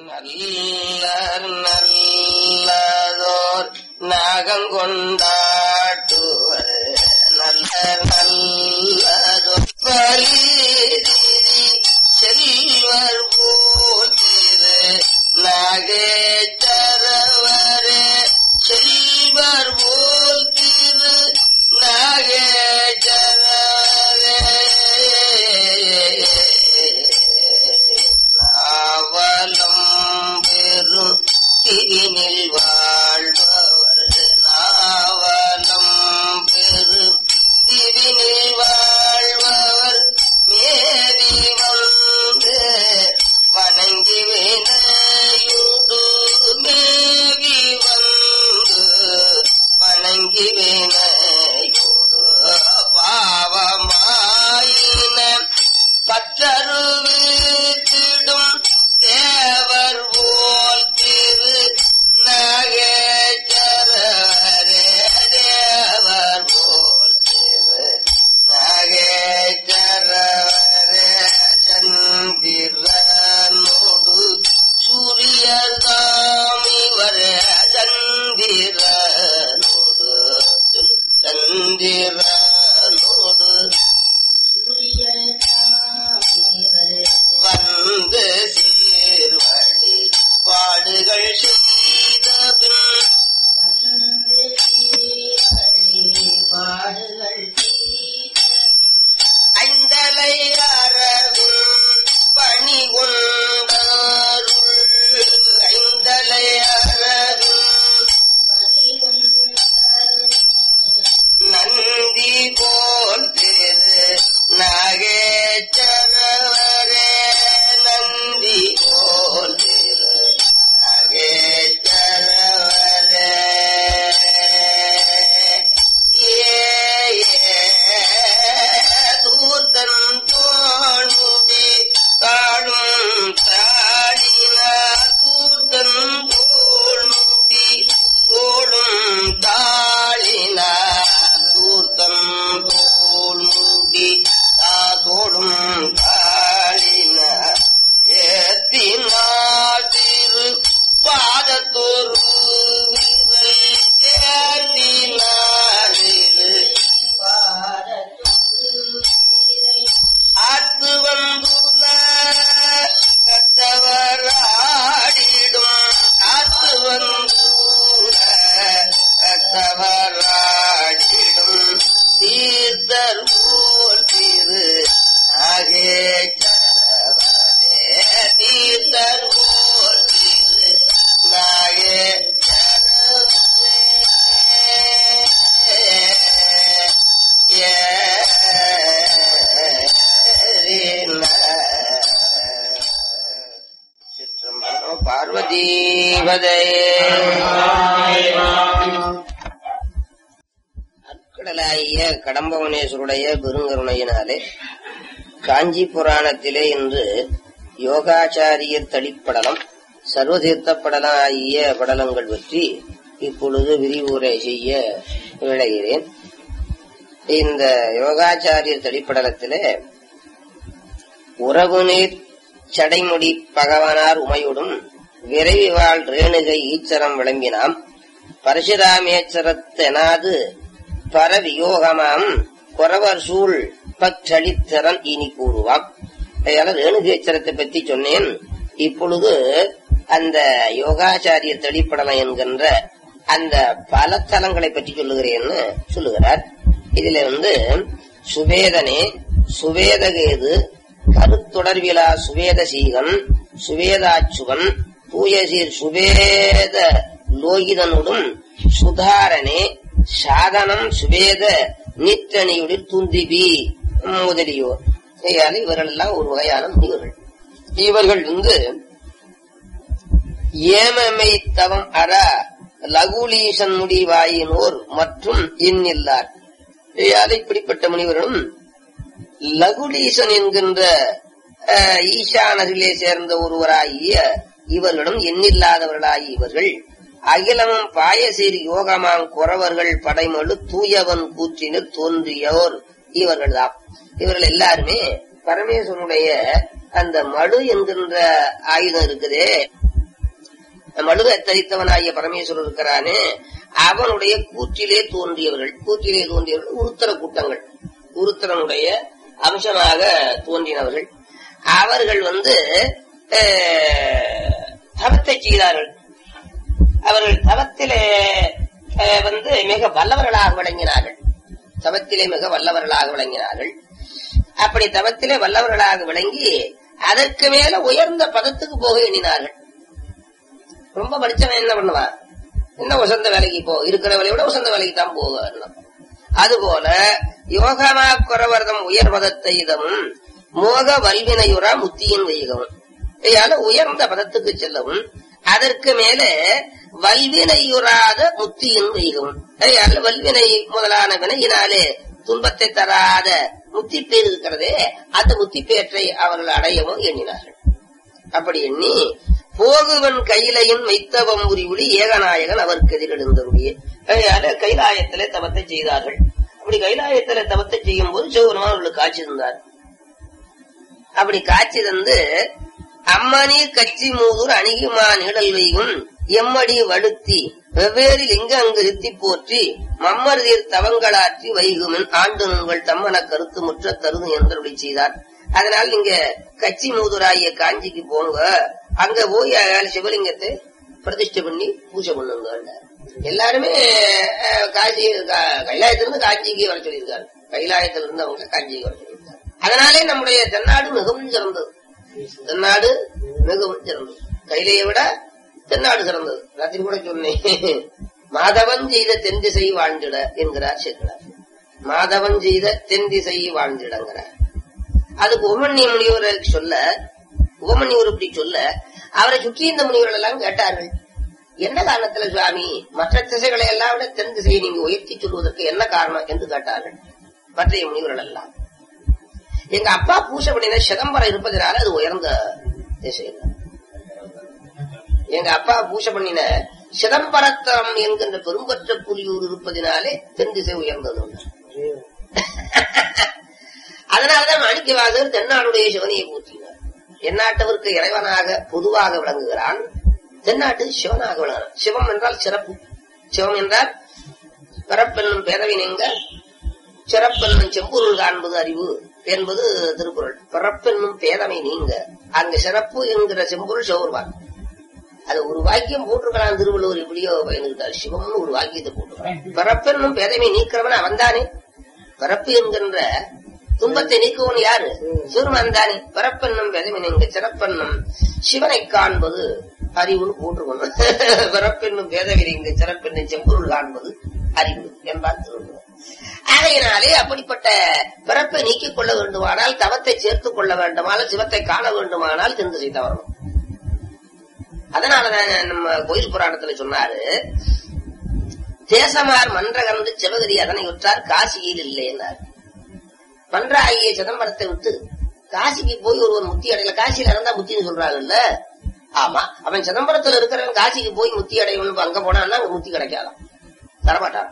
நல்லர் நல்லதோர் நாகங்கொண்டாட்டுவர் நல்லர் நல்லதோர் பலிதிரி செல்வர் போதிரு நாகேச்சரவரே செல்வர் போல் திரு நாகேச்சரவரே நாவலம் பெரும் திரினில் வாழ்பவர் நாவலம் பெரும் திரினில் வாழ்பவர் மேவி வந்து வணங்கி வினையுடு மேவி வந்து வணங்கி வினையுடு பாவமாயின பற்றருவித்திடும் தேவர் போல் திரு நகேச்சரவரே தேவர் போல் திரு நகேச்சரவரே சந்திரனோடு சூரியதாமி வரே சந்திரனோடு சந்திரனோடு வந்து சீர்வழி பாடுகள் செய்த பின் ஐந்தலை அறவும் பணி கொண்டாருள் ஐந்தலை அறவும் நந்தி போல் திரு நாகேச்சரவரே நந்தி போல் திரு நாகேச்சரவரே ஏ தூர்த்தன் தோழ்முடி தாழும் தாழினா தூர்த்தன் தோழ்முடி தோளும் தாழினா தூர்த்தம் தோழ்முடி தோளும் தாழினா ஏத்தினால் திரு பாதத்தொரு விரல் ஏத்தினால் திரு ஆத்து வந்துல கத்தவராடிடும் ஆத்து வந்துல கத்தவராடிடும் தீர்த்தர் போல் திரு ஆகே தீர்த்தர் போல் திரு நாகே சிற்றம்பலம் பார்வதீபதே அற்கடலாகிய கடம்பவனேஸ்வருடைய பெருங்கருணையினாலே காஞ்சி புராணத்திலே இன்று யோகாச்சாரியர் தளிப்படலம் சர்வதீர்த்தப்படலம் ஆகிய படலங்கள் பற்றி இப்பொழுது விரிவுரை செய்ய விளைகிறேன் இந்த யோகாச்சாரியர் தளிப்படலத்திலே உறவு நீர் சடைமுடி பகவனார் உமையுடும் விரைவி வாழ் ரேணுகை ஈச்சரம் விளம்பினாம் பரசுராமேச்சரத்தெனாது பரவியோகமாம் குறவர் சூழ் பற்றளித்திறன் இனி கூறுவாம் அதனால ரேணுகேச்சரத்தை பத்தி சொன்னேன் இப்பொழுது அந்த யோகாச்சாரியர் தெளிப்படலாம் என்கின்ற அந்த பல தலங்களை பற்றி சொல்லுகிறேன்னு சொல்லுகிறார் இதுல வந்து சுவேதனே சுவேதகேது கருத்தொடர்விலா சுவேத சீகன் சுவேதாச்சுவன் தூயசீர் சுவேத லோகிதனுடும் சுதாரணே சாதனம் சுவேத நித்தனியுடன் துந்திபி முதலியோர் கையால் இவர்கள் எல்லாம் ஒரு வகையான முனிவர்கள் இவர்கள் வந்து ஏமமை தவம் அற லகுலீசன் முடிவாயினோர் மற்றும் இன்னில்லார் கையால் இப்படிப்பட்ட முனிவர்களும் லகுலீசன் என்கின்ற அஹ், ஈசானரிலே சேர்ந்த ஒருவராகிய இவர்களும் எண்ணில்லாதவர்களாகிய இவர்கள் அகிலமும் பாயசீர் யோகமாம் குறவர்கள் படைமழு தூயவன் கூற்றினில் தோன்றியோர் இவர்கள்தான் இவர்கள் எல்லாருமே பரமேஸ்வரனுடைய அந்த மடு என்கின்ற ஆயுதம் இருக்குதே மழுவ தரித்தவனாகிய பரமேஸ்வரர் இருக்கிறானே அவனுடைய கூற்றிலே தோன்றியவர்கள் கூற்றிலே தோன்றியவர்கள் உருத்தர கூட்டங்கள் உருத்தரனுடைய அம்சமாக தோன்றினவர்கள் அவர்கள் வந்து அஹ், தவத்தை செய்தார்கள் அவர்கள் தவத்திலே அஹ், வந்து மிக வல்லவர்களாக விளங்கினார்கள் தவத்திலே மிக வல்லவர்களாக விளங்கினார்கள் அப்படி தவத்திலே வல்லவர்களாக விளங்கி அதற்கு மேல உயர்ந்த பதத்துக்கு போக எண்ணினார்கள் ரொம்ப படிச்சவன் என்ன பண்ணுவான் என்ன உசந்த வேலைக்கு போ இருக்கிற வேலையை விட உசந்த வேலைக்கு தான் போக அதுபோல யோகமா குறவர்தம் உயர்வதத்தை இதமும் மோக வல்வினையுறா முத்தியின் வைகவும் இதால உயர்ந்த பதத்துக்கு செல்லவும் அதற்கு மேலே வல்வினையுறாத முத்தியின் வைகவும் அதையால் வல்வினை முதலான வினையினாலே துன்பத்தை தராத முத்தி பேர் இருக்கிறதே அந்த முத்தி பேற்றை அவர்கள் அடையவும் எண்ணினார்கள் அப்படி எண்ணி போகுவன் கையிலையும் வைத்தவம் உரிவுடி ஏகநாயகன் அவருக்கு எதிரெழுந்தருடைய அதனால கைலாயத்திலே தவத்தை செய்தார்கள் அப்படி கைலாயத்திலே தவத்தை செய்யும் போது சிவபெருமான் அவர்களுக்கு காட்சி தந்தார் அப்படி காட்சி தந்து அம்மணி கச்சி மூதூர் அணிகுமா நிழல் வைகும் எம்மடி வடுத்தி வெவ்வேறு லிங்க அங்கு இருத்தி போற்றி மம்மர்தீர் தவங்களாற்றி வைகுமன் ஆண்டு நுண்கள் தம்மன கருத்து முற்ற தருது என்றபடி செய்தார் அதனால் நீங்க கச்சி மூதுராய காஞ்சிக்கு போங்க அங்க போய் அயால சிவலிங்கத்தை பிரதிஷ்டை பண்ணி பூஜை பண்ணுங்க எல்லாருமே அஹ், காஞ்சி க- கைலாயத்திலிருந்து காஞ்சிக்கு வர சொல்லியிருக்காரு கைலாயத்திலிருந்து அவங்க காஞ்சிக்கு வர சொல்லியிருக்காரு அதனாலே நம்முடைய தென்னாடு மிகவும் சிறந்தது தென்னாடு மிகவும் சிறந்தது கைலையை விட தென்னாடு சிறந்தது ராத்திரி கூட சொன்னேன் மாதவன் செய்த தென் திசை வாழ்ந்திட என்கிறார் சேர்க்கிறார் மாதவன் செய்த தென் திசை வாழ்ந்திடங்கிறார் அதுக்கு உமன்னிய முனிவர் சொல்ல உபமன்னியூர் இப்படி சொல்ல அவரை சுற்றி இந்த முனிவர்கள் எல்லாம் கேட்டார்கள் என்ன காரணத்துல சுவாமி மற்ற திசைகளை எல்லாம் விட தென் திசையை நீங்க உயர்த்தி சொல்வதற்கு என்ன காரணம் என்று கேட்டார்கள் மற்றைய முனிவர்கள் எல்லாம் எங்க அப்பா பூசை பண்ணின சிதம்பரம் இருப்பதனால அது உயர்ந்த திசை எங்க அப்பா பூசை பண்ணின சிதம்பரத்தம் என்கின்ற பெரும்பற்ற புலியூர் இருப்பதினாலே தென் திசை உயர்ந்தது அதனாலதான் மாணிக்கவாசகர் தென்னாடுடைய சிவனையை போற்றினார் எந்நாட்டவருக்கு இறைவனாக பொதுவாக விளங்குகிறான் தென்னாட்டு சிவனாக விளங்குகிறான் சிவம் என்றால் சிறப்பு சிவம் என்றால் பிறப்பென்னும் பேரவை நீங்க சிறப்பென்னும் செம்பொருள் காண்பது அறிவு என்பது திருக்குறள் பிறப்பென்னும் பேதமை நீங்க அங்க சிறப்பு என்கிற செம்பொருள் சிவருவான் அது ஒரு வாக்கியம் போட்டிருக்கிறான் திருவள்ளுவர் எப்படியோ பயந்துகிட்டார் சிவம்னு ஒரு வாக்கியத்தை போட்டிருக்கிறான் பிறப்பென்னும் பேதமை நீக்கிறவன் அவன்தானே பிறப்பு என்கின்ற துன்பத்தை நீக்குவன் யாரு சிறுமன் தானே பிறப்பென்னும் பேதமை நீங்க சிறப்பென்னும் சிவனை காண்பது அறிவுன்னு போட்டுக்கணும் பிறப்பென்னும் பேதவை நீங்க சிறப்பென்னும் செம்பொருள் காண்பது அறிவு என்பார் திருவள்ளுவர் ஆகையினாலே அப்படிப்பட்ட பிறப்பை நீக்கிக் கொள்ள வேண்டுமானால் தவத்தை சேர்த்துக் கொள்ள வேண்டுமானால் சிவத்தை காண வேண்டுமானால் தெரிந்து செய்த வரணும் அதனாலதான் நம்ம கோயில் புராணத்துல சொன்னாரு தேசமார் மன்றகர்ந்து சிவகிரி அதனை விட்டார் காசியில் இல்லை என்றார் மன்ற ஆகிய சிதம்பரத்தை விட்டு காசிக்கு போய் ஒருவன் முத்தி அடையல காசியில இருந்தா முத்தின்னு சொல்றாங்கல்ல ஆமா அவன் சிதம்பரத்துல இருக்கிறவன் காசிக்கு போய் முத்தி அடையணும் அங்க போனான்னா அங்க முத்தி கிடைக்காதான் தரமாட்டான்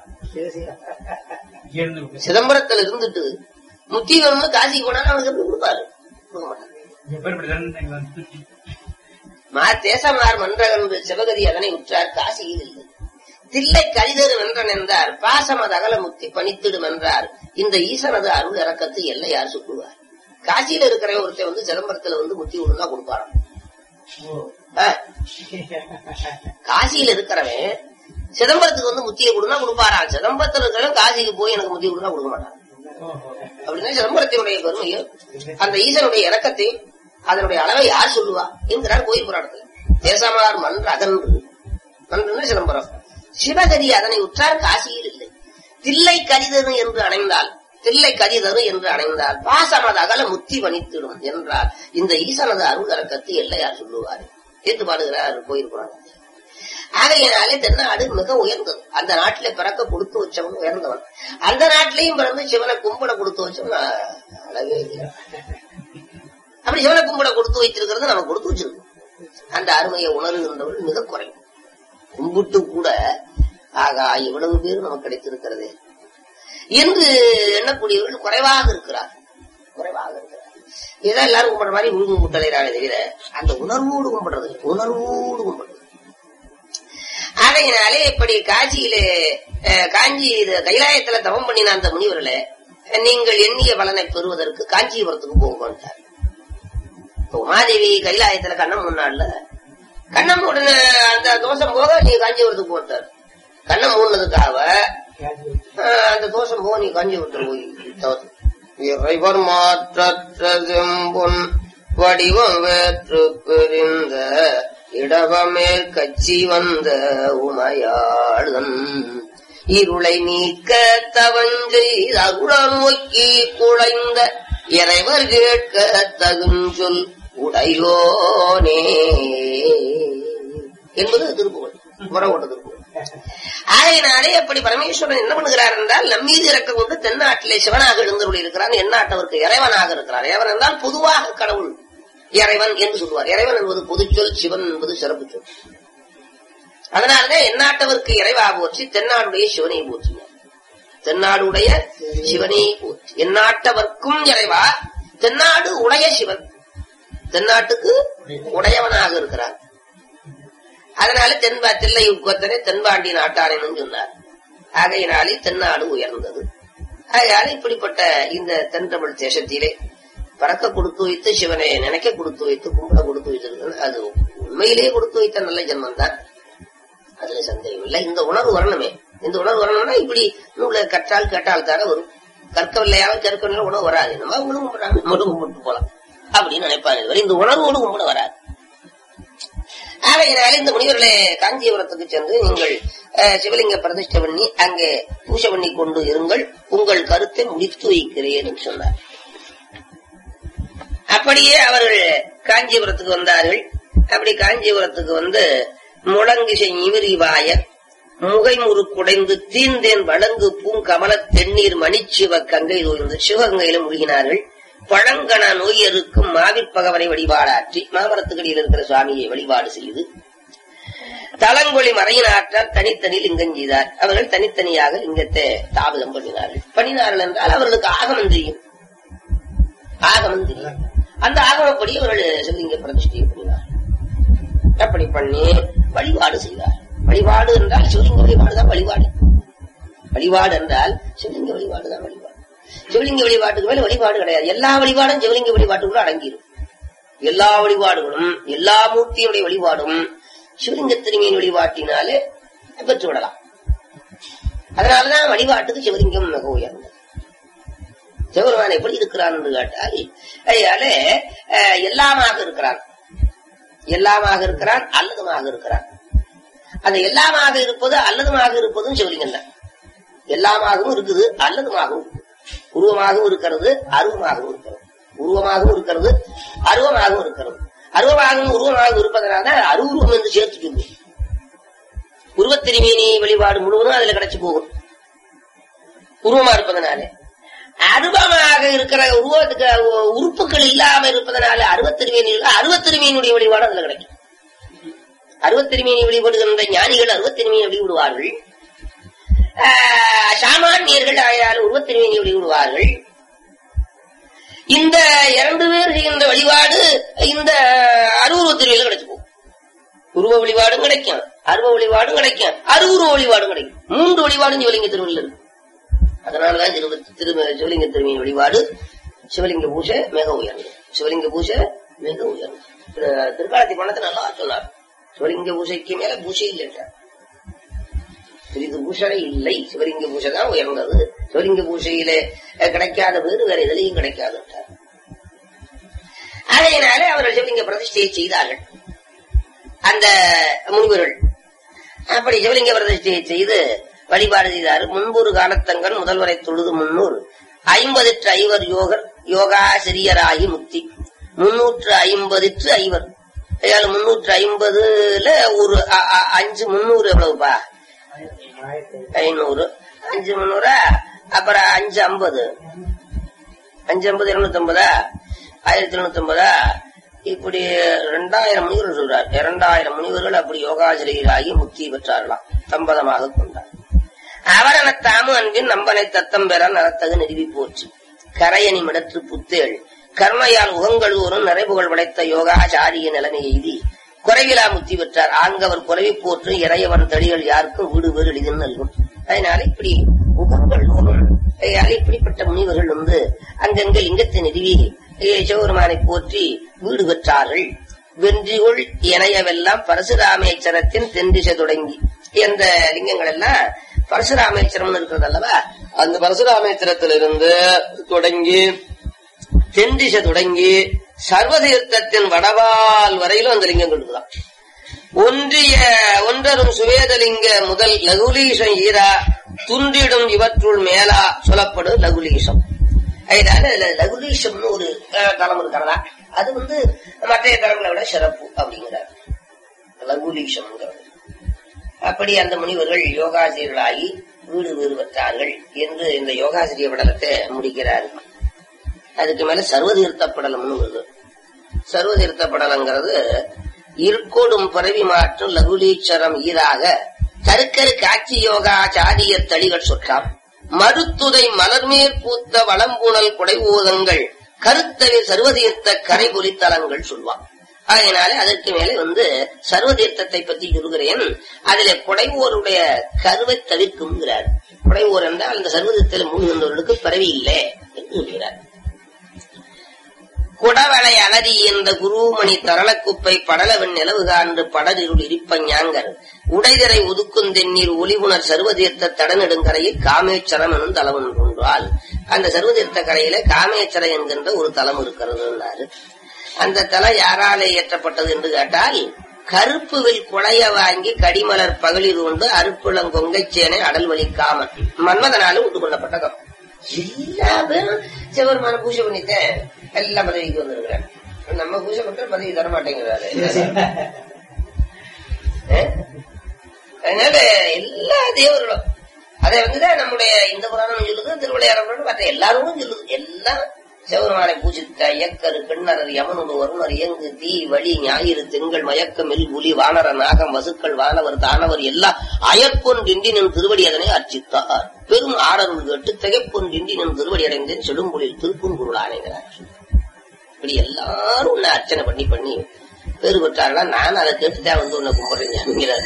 சிதம்பரத்துல இருந்துட்டு முத்தி வேணும்னு காசிக்கு போனா அவனுக்கு எப்படி கொடுப்பாரு கொடுக்க மாட்டான் மா தேசமார் மன்றகன்று சிவகதி அதனை உற்றார் காசியில் இல்லை தில்லை கழிதரு வென்றன் என்றார் பாசமது அகல முத்தி பணித்திடும் என்றார் இந்த ஈசனது அருள் இறக்கத்து எல்லையார் சொல்லுவார் காசியில இருக்கிற ஒருத்தன் வந்து சிதம்பரத்துல வந்து முத்தி விடுனா கொடுப்பாராம் ஆ, காசியில இருக்கிறவன் சிதம்பரத்துக்கு வந்து முத்தியை கொடுனா கொடுப்பாராம் சிதம்பரத்துல இருக்கிறவன் காசிக்கு போய் எனக்கு முத்தி கொடுனா கொடுக்க மாட்டான் அப்படின்னா சிதம்பரத்தினுடைய பெருமையும் அந்த ஈசனுடைய இறக்கத்தை அதனுடைய அளவை யார் சொல்லுவா என்கிறார் கோயில் புராணத்தில் தேசமார் மன்ற அகன்று மன்றுன்னு சிதம்பரம் சிவகதி அதனை உற்றார் காசியில் இல்லை தில்லை கரிதரு என்று அணைந்தால் தில்லை கரிதரு என்று அணைந்தால் பாசமது அகல முத்தி வனித்திடும் என்றால் இந்த ஈசனது அருள் இறக்கத்தை எல்லையார் சொல்லுவார் என்று பாடுகிறார் கோயில் புராணம் ஆகையினாலே தென்னாடு மிக உயர்ந்தது அந்த நாட்டில பிறக்க கொடுத்து வச்சவன் உயர்ந்தவன் அந்த நாட்டிலையும் பிறந்து சிவனை கும்பிட கொடுத்து வச்சவன் அஹ், அளவே இல்லை அப்படி சிவனை கும்பிட கொடுத்து வைத்திருக்கிறது நம்ம கொடுத்து வச்சிருக்கோம் அந்த அருமையை உணர்கின்றவர்கள் மிக குறைவு கும்பிட்டு கூட ஆகா இவ்வளவு பேர் நமக்கு கிடைத்திருக்கிறது என்று எண்ணக்கூடியவர்கள் குறைவாக இருக்கிறார் குறைவாக இருக்கிறார் இதான் எல்லாரும் கும்பிடுற மாதிரி உருகும் குட்டலைறாங்க தவிர அந்த உணர்வோடு கும்பிடுறது உணர்வோடு கும்பிடுறது ஆகையினாலே இப்படி காஞ்சியிலே அஹ், காஞ்சி இது கைலாயத்துல தவம் பண்ணின அந்த முனிவர்களே நீங்கள் எண்ணிய பலனை பெறுவதற்கு காஞ்சிபுரத்துக்கு போகமாட்டார் உமாதேவி கைலாயத்துல கண்ணம் முன்னாள்ல கண்ணம் மூடின அந்த தோஷம் போக நீ காஞ்சிபுரத்துக்கு போட்டார் கண்ணம் மூடினதுக்காக ஆஹ், அந்த தோஷம் போக நீ காஞ்சிபுரத்துல போய் தவறு. இறைவர் மாற்றற்ற செம்பொன் வடிவம் வேற்று பிரிந்த இடவமேல் கச்சி வந்த உமையாளன் இருளை நீக்க தவஞ்செய்த அருளர் நோக்கி குழைந்த இறைவர் கேட்க தகுஞ்சொல் உடையோனே என்பது திருப்புகழ் புறவோட்ட திருப்புகழ் ஆகையினாலே அப்படி பரமேஸ்வரன் என்ன பண்ணுகிறார் என்றால் நம்மீது இறக்கம் கொண்டு தென்னாட்டிலே சிவனாக எழுந்தருள் இருக்கிறான் எந்நாட்டவருக்கு இறைவனாக இருக்கிறார் இறைவன் என்றால் பொதுவாக கடவுள் இறைவன் என்று சொல்லுவார் இறைவன் என்பது பொதுச்சொல் சிவன் என்பது சிறப்பு சொல் அதனாலதான் எந்நாட்டவருக்கு இறைவா போற்றி தென்னாடுடைய சிவனை போற்றினார் தென்னாடுடைய சிவனை போற்றி எந்நாட்டவர்க்கும் இறைவா தென்னாடு உடைய சிவன் தென்னாட்டுக்கு உடையவனாக இருக்கிறார் அதனால தென்பா தில்லை உட்கத்தனை தென்பாண்டி நாட்டானேன்னு சொன்னார் ஆகையினாலே தென்னாடு உயர்ந்தது ஆகையால இப்படிப்பட்ட இந்த தென்தமிழ் தேசத்திலே பறக்க கொடுத்து வைத்து சிவனை நினைக்க கொடுத்து வைத்து கும்பிட கொடுத்து வைத்திருக்கிறது அது உண்மையிலேயே கொடுத்து வைத்த நல்ல ஜென்மம் தான் அதுல சந்தேகம் இல்லை இந்த உணர்வு வரணுமே இந்த உணர்வு வரணும்னா இப்படி நூலை கற்றால் கேட்டால் தானே வரும் கற்கவில்லையாவது கற்கவில்லை உணவு வராது நம்ம அவங்களும் கும்பிடுறாங்க நம்மளும் கும்பிட்டு போலாம் அப்படின்னு நினைப்பாங்க இதுவரை இந்த உணர்வோடு கும்பிட வராது ஆகையினால இந்த முனிவர்களே காஞ்சிபுரத்துக்கு சென்று நீங்கள் அஹ், சிவலிங்க பிரதிஷ்டை பண்ணி அங்கே பூஜை பண்ணி கொண்டு இருங்கள் உங்கள் கருத்தை முடித்து வைக்கிறேன் என்று சொன்னார் அப்படியே அவர்கள் காஞ்சிபுரத்துக்கு வந்தார்கள் அப்படி காஞ்சிபுரத்துக்கு வந்து முழங்கிசை இவிரிவாய முகைமுறு குடைந்து தீந்தேன் வழங்கு பூங்கமல தென்னீர் மணிச்சிவ கங்கை தோய்ந்து சிவகங்கையில முழுகினார்கள் பழங்கண நோயருக்கும் மாவிற்பகவனை வழிபாடாற்றி மாமரத்துக்கடியில் இருக்கிற சுவாமியை வழிபாடு செய்து தலங்கொழி மறையின் ஆற்றால் தனித்தனி லிங்கம் செய்தார் அவர்கள் தனித்தனியாக லிங்கத்தை தாபகம் பண்ணினார்கள் பண்ணினார்கள் என்றால் அவர்களுக்கு ஆகமம் தெரியும் ஆகமம் தெரியும் அந்த ஆகமப்படி அவர்கள் சிவலிங்க பிரதிஷ்டையை பண்ணினார் அப்படி பண்ணி வழிபாடு செய்தார் வழிபாடு என்றால் சிவலிங்க வழிபாடு தான் வழிபாடு வழிபாடு என்றால் சிவலிங்க வழிபாடு தான் வழிபாடு சிவலிங்க வழிபாட்டுக்கு மேல வழிபாடு கிடையாது எல்லா வழிபாடும் சிவலிங்க வழிபாட்டுக்குள்ள அடங்கிடும் எல்லா வழிபாடுகளும் எல்லா மூர்த்தியுடைய வழிபாடும் சிவலிங்க திருமையின் வழிபாட்டினாலே பெற்று விடலாம் அதனாலதான் வழிபாட்டுக்கு சிவலிங்கம் மிக உயர்ந்தது சிவபெருமான் எப்படி இருக்கிறான் என்று கேட்டால் அதனால அஹ், எல்லாமாக இருக்கிறான் எல்லாமாக இருக்கிறான் அல்லதுமாக இருக்கிறான் அந்த எல்லாமாக இருப்பது அல்லதுமாக இருப்பதும் சிவலிங்கம் தான் எல்லாமாகவும் இருக்குது அல்லதுமாகவும் இருக்குது. உருவமாகவும் இருக்கிறது அருவமாகவும் இருக்கிறது உருவமாகவும் இருக்கிறது அருவமாகவும் இருக்கிறது அருவமாகவும் உருவமாகவும் இருப்பதனால அருவுருவம் என்று சேர்த்து சொல்லு உருவத்திருமேனி வழிபாடு முழுவதும் அதுல கிடைச்சு போகும் உருவமா இருப்பதனாலே அருவமாக இருக்கிற உருவத்துக்கு உறுப்புகள் இல்லாம இருப்பதனால அருவத்திருமேனியில் அருவத்திருமேனுடைய வழிபாடு அதுல கிடைக்கும் அருவத்திருமேனி வழிபடுகின்ற ஞானிகள் அருவத்திருமேனி வழிபடுவார்கள் ஆஹ், சாமானியர்கள் ஆயால் உருவத்திருமேனி வழிபடுவார்கள் இந்த இரண்டு பேர் செய்கின்ற வழிபாடு இந்த அருவுருவ திருவியில் கிடைச்சு போகும் உருவ வழிபாடும் கிடைக்கும் அருவ வழிபாடும் கிடைக்கும் அருவுருவ வழிபாடும் கிடைக்கும் மூன்று வழிபாடும் சிவலிங்க திருவிழா இருக்கு அதனாலதான் திரு திரு சிவலிங்க திருமையின் வழிபாடு சிவலிங்க பூஜை மிக உயர்ந்தது சிவலிங்க பூஜை மிக உயர்ந்தது திரு- திருக்காலத்தி பணத்தை நல்லா சொன்னார் சிவலிங்க பூஜைக்கு மேல பூஜை இல்லை சிறிது பூஷணை இல்லை சிவலிங்க பூஜை தான் உயர்ந்தது சிவலிங்க பூஜையிலே அஹ், கிடைக்காத வேறு வேற எதுலையும் கிடைக்காது என்றார். ஆகையினாலே அவர்கள் சிவலிங்க பிரதிஷ்டையை செய்தார்கள் அந்த முனிவர்கள் அப்படி சிவலிங்க பிரதிஷ்டையை செய்து வழிபாடு செய்தார் முன்பொரு காலத்தங்கன் முதல்வரை தொழுது முன்னூறு ஐம்பதெட்டு ஐவர் யோகர் யோகாசிரியராகி முக்தி முன்னூற்று ஐம்பதிற்று ஐவர் அதாவது முன்னூற்று ஐம்பதுல ஒரு அ- அ- அஞ்சு முன்னூறு எவ்வளவுப்பா ஐநூறு அஞ்சு முன்னூறா அப்புறம் அஞ்சு ஐம்பது அஞ்சு ஐம்பது இருநூத்தி ஐம்பதா ஆயிரத்தி இருநூத்தி ஐம்பதா இப்படி ரெண்டாயிரம் முனிவர்கள் சொல்றார் இரண்டாயிரம் முனிவர்கள் அப்படி யோகாசிரியராகி முக்தி பெற்றார்களாம் சம்பதமாக கொண்டார் அவரன தாமு அன்பின் நம்பனை தத்தம் பெற நரத்தகு நிறுவி போச்சு கரையணி மிடற்று புத்தேள் கர்மையால் உகங்கள் ஊரும் நிறைவுகள் படைத்த யோகாச்சாரிய நிலைமை எய்தி குறைவிலா முத்தி பெற்றார் ஆங்கவர் குறைவி போற்றும் இறையவன் தடிகள் யாருக்கும் வீடு வேறு எளிதில் நல்கும் அதனால இப்படி ஒவ்வொருகள் நூலும் அதனால இப்படிப்பட்ட முனிவர்கள் வந்து அங்கங்க லிங்கத்தை நிறுவி அஹ், சிவபெருமானை போற்றி வீடு பெற்றார்கள் வென்றிகுள் இணையவெல்லாம் பரசுராமேச்சரத்தின் தென்திசை தொடங்கி என்ற லிங்கங்கள் எல்லாம் பரசுராமேச்சரம் இருக்கிறது அல்லவா அந்த பரசுராமேச்சரத்திலிருந்து தொடங்கி தென்திசை தொடங்கி சர்வதீர்த்தத்தின் வடவால் வரையிலும் அந்த லிங்கம் இருக்குதான் ஒன்றிய ஒன்றரும் சுவேதலிங்க முதல் லகுலீசம் ஈரா துன்றிடும் இவற்றுள் மேலா சொல்லப்படும் லகுலீசம் அதனால இதுல லகுலீசம்னு ஒரு அஹ், தலம் இருக்கிறதா அது வந்து மற்ற தலங்களை விட சிறப்பு அப்படிங்கிறார் லகுலீசம்ங்கிறது அப்படி அந்த முனிவர்கள் யோகாசிரியர்களாகி வீடு வீடு பெற்றார்கள் என்று இந்த யோகாசிரிய படலத்தை முடிக்கிறார் அதுக்கு மேல சர்வதீர்த்த படலம்னு வருது சர்வதீர்த்த படலங்கிறது இருக்கோடும் பரவி மாற்றும் லகுலீச்சரம் ஈராக தருக்கரு காட்சி யோகா சாதிய தளிகள் சொற்றாம் மருத்துதை மலர்மேற் பூத்த வளம்பூணல் குடைவோதங்கள் கருத்தவில் சர்வதீர்த்த கரைபொலி தலங்கள் சொல்வான் அதனால அதற்கு மேலே வந்து சர்வதீர்த்தத்தை பற்றி சொல்கிறேன் அதிலே குடைவோருடைய கருவை தவிர்க்கும்ங்கிறார் குடைவோர் என்றால் அந்த சர்வதீர்த்தத்தில் மூழ்கின்றவர்களுக்கு பிறவி இல்லை என்று சொல்கிறார் குடவளை அலறி என்ற குருமணி தரளக்குப்பை படலவன் நிலவு காண்டு படரிருள் இருப்பஞாங்கர் உடைதரை ஒதுக்கும் தென்னீர் ஒளிவுணர் சர்வதீர்த்த தடநெடுங்கரையில் காமேச்சரம் எனும் தலம் ஒன்றால் அந்த சர்வதீர்த்த கரையில காமேச்சரம் என்கின்ற ஒரு தலம் இருக்கிறது அந்த தலம் யாராலே ஏற்றப்பட்டது என்று கேட்டால் கருப்புவில் குழைய வாங்கி கடிமலர் பகலில் உண்டு அருப்புளம் கொங்கைச்சேனை அடல் வலிக்காமன் மன்மதனாலும் உண்டு கொள்ளப்பட்ட தலம் எல்லா பேரும் சிவபெருமான பூஜை பண்ணிட்டேன் எல்லா பதவிக்கு வந்திருக்கிறேன் நம்ம பூஜை பண்ற பதவி தர மாட்டேங்கிறாரு அஹ்? அதனால எல்லா தேவர்களும் அதை வந்துதான் நம்முடைய இந்த புராணம் சொல்லுது திருவிளையாடல் மற்ற எல்லாரும் சொல்லுது எல்லாம் சிவபெருமானை பூஜித்த இயக்கரு கிண்ணறர் யமனுடு வருணர் இயங்கு தீ வழி ஞாயிறு திங்கள் மயக்கம் மெல் புலி வானர நாகம் வசுக்கள் வானவர் தானவர் எல்லாம் அயற்பொன் டிண்டினின் திருவடி அதனை அர்ச்சித்தார் பெரும் ஆடருள் கேட்டு திகைப்பொன் டிண்டினின் திருவடி அடைந்தேன் செடும்பொழில் திருப்புங்குருள் ஆணைகிறார் இப்படி எல்லாரும் உன்னை அர்ச்சனை பண்ணி பண்ணி பேரு பெற்றார்களா நான் அதை கேட்டுதான் வந்து உன்னை கும்பிடுறேன்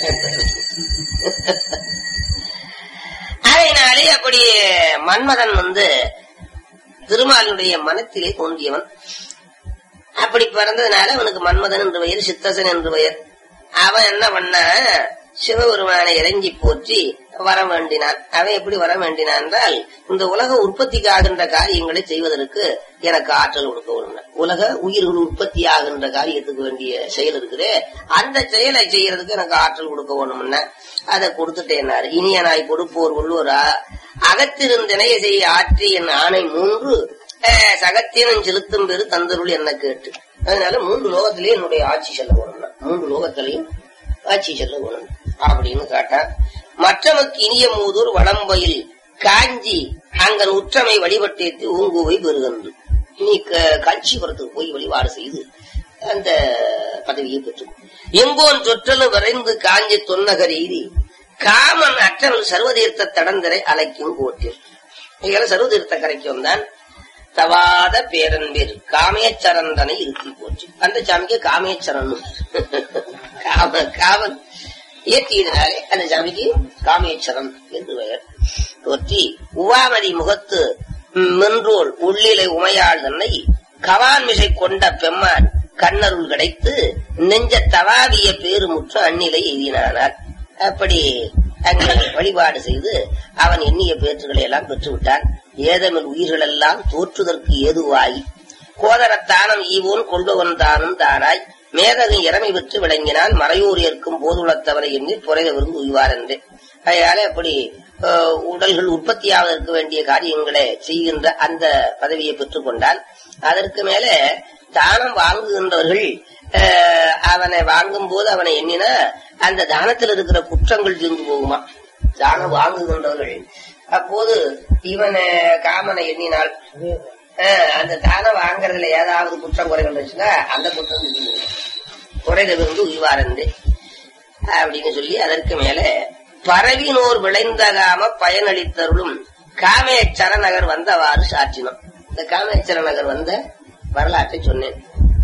அதனாலே அப்படி மன்மதன் வந்து திருமாலினுடைய மனத்திலே தோன்றியவன் அப்படி பிறந்ததுனால அவனுக்கு மன்மதன் என்று பெயர் சித்தசன் என்று பெயர் அவன் என்ன பண்ண சிவபெருமானை இறங்கி போற்றி வர வேண்டினான் அவன் எப்படி வர வேண்டினான் என்றால் இந்த உலக உற்பத்திக்கு ஆகின்ற காரியங்களை செய்வதற்கு எனக்கு ஆற்றல் கொடுக்க வேணும் உலக உயிர்கள் உற்பத்தி ஆகின்ற காரியத்துக்கு வேண்டிய செயல் இருக்குது அந்த செயலை செய்யறதுக்கு எனக்கு ஆற்றல் கொடுக்க வேணும்னா அதை கொடுத்துட்டேனாரு இனிய நாய் கொடுப்போர் உள்ளூரா அகத்திருந்தனைய செய்ய ஆற்றி என் ஆணை மூன்று அஹ், சகத்தியனும் செலுத்தும் பெரு தந்தருள் என்ன கேட்டு அதனால மூன்று லோகத்திலேயே என்னுடைய ஆட்சி செல்ல வேணும்னா மூன்று லோகத்திலையும் ஆட்சி செல்ல வேணும் அப்படின்னு கேட்டான் மற்றமக்கு இனிய மூதூர் வளம்பயில் காஞ்சி அங்கன் உற்றமை வழிபட்டேத்து ஊங்குவை பெறுகின்று நீ க- காஞ்சிபுரத்துக்கு போய் வழிபாடு செய்து அந்த பதவியை பெற்று எங்கோன் தொற்றலும் விரைந்து காஞ்சி தொன்னகர் எய்தி காமன் அற்றவன் சர்வதீர்த்த தடந்தரை அலைக்கும் கோட்டில் இதெல்லாம் சர்வதீர்த்த கரைக்கு வந்தான் தவாத பேரன்பேர் காமேச்சரந்தனை இருத்தி போச்சு அந்த சாமிக்கு காமேச்சரன் காம காமன் இயற்றியதனாலே அந்த சாமிக்கு காமேச்சரன் என்று பெயர் தோற்றி உவாமதி முகத்து மென்றோல் உள்ளிலை உமையாள் தன்னை கவான்மிசை கொண்ட பெம்மான் கண்ணருள் கிடைத்து நெஞ்ச தவாவிய பேருமுற்று அந்நிலை எய்தினானார் அப்படி அங்கே வழிபாடு செய்து அவன் எண்ணிய பேற்றுகளை எல்லாம் பெற்று விட்டான் ஏதமில் உயிர்கள் எல்லாம் தோற்றுதற்கு ஏதுவாய் கோதரத்தானம் ஈவோன் கொள்பவன் தானும் தாராய் மேதகு இறமை பெற்று விளங்கினால் மறையூர் ஏற்கும் போதுளத்தவரை எண்ணி புறைய விருந்து உய்வார் என்றே அதனால அப்படி அஹ், உடல்கள் உற்பத்தியாவதற்கு வேண்டிய காரியங்களை செய்கின்ற அந்த பதவியை பெற்றுக் கொண்டால் அதற்கு மேல தானம் வாங்குகின்றவர்கள் அஹ், அவனை வாங்கும் போது அவனை எண்ணினா அந்த தானத்தில் இருக்கிற குற்றங்கள் தீர்ந்து போகுமா தானம் வாங்குகின்றவர்கள் அப்போது இவனை காமனை எண்ணினால் அஹ், அந்த தானம் வாங்குறதுல ஏதாவது குற்றம் குறைகள் இருந்துச்சுன்னா அந்த குற்றம் தீர்ந்து போகும். குறைதவிருந்து உய்வாரந்து அப்படின்னு சொல்லி அதற்கு மேல பரவினோர் விளைந்தகாம பயனளித்தருளும் காமேச்சர நகர் வந்தவாறு சாற்றினோம் இந்த காமேச்சர நகர் வந்த வரலாற்றை சொன்னேன்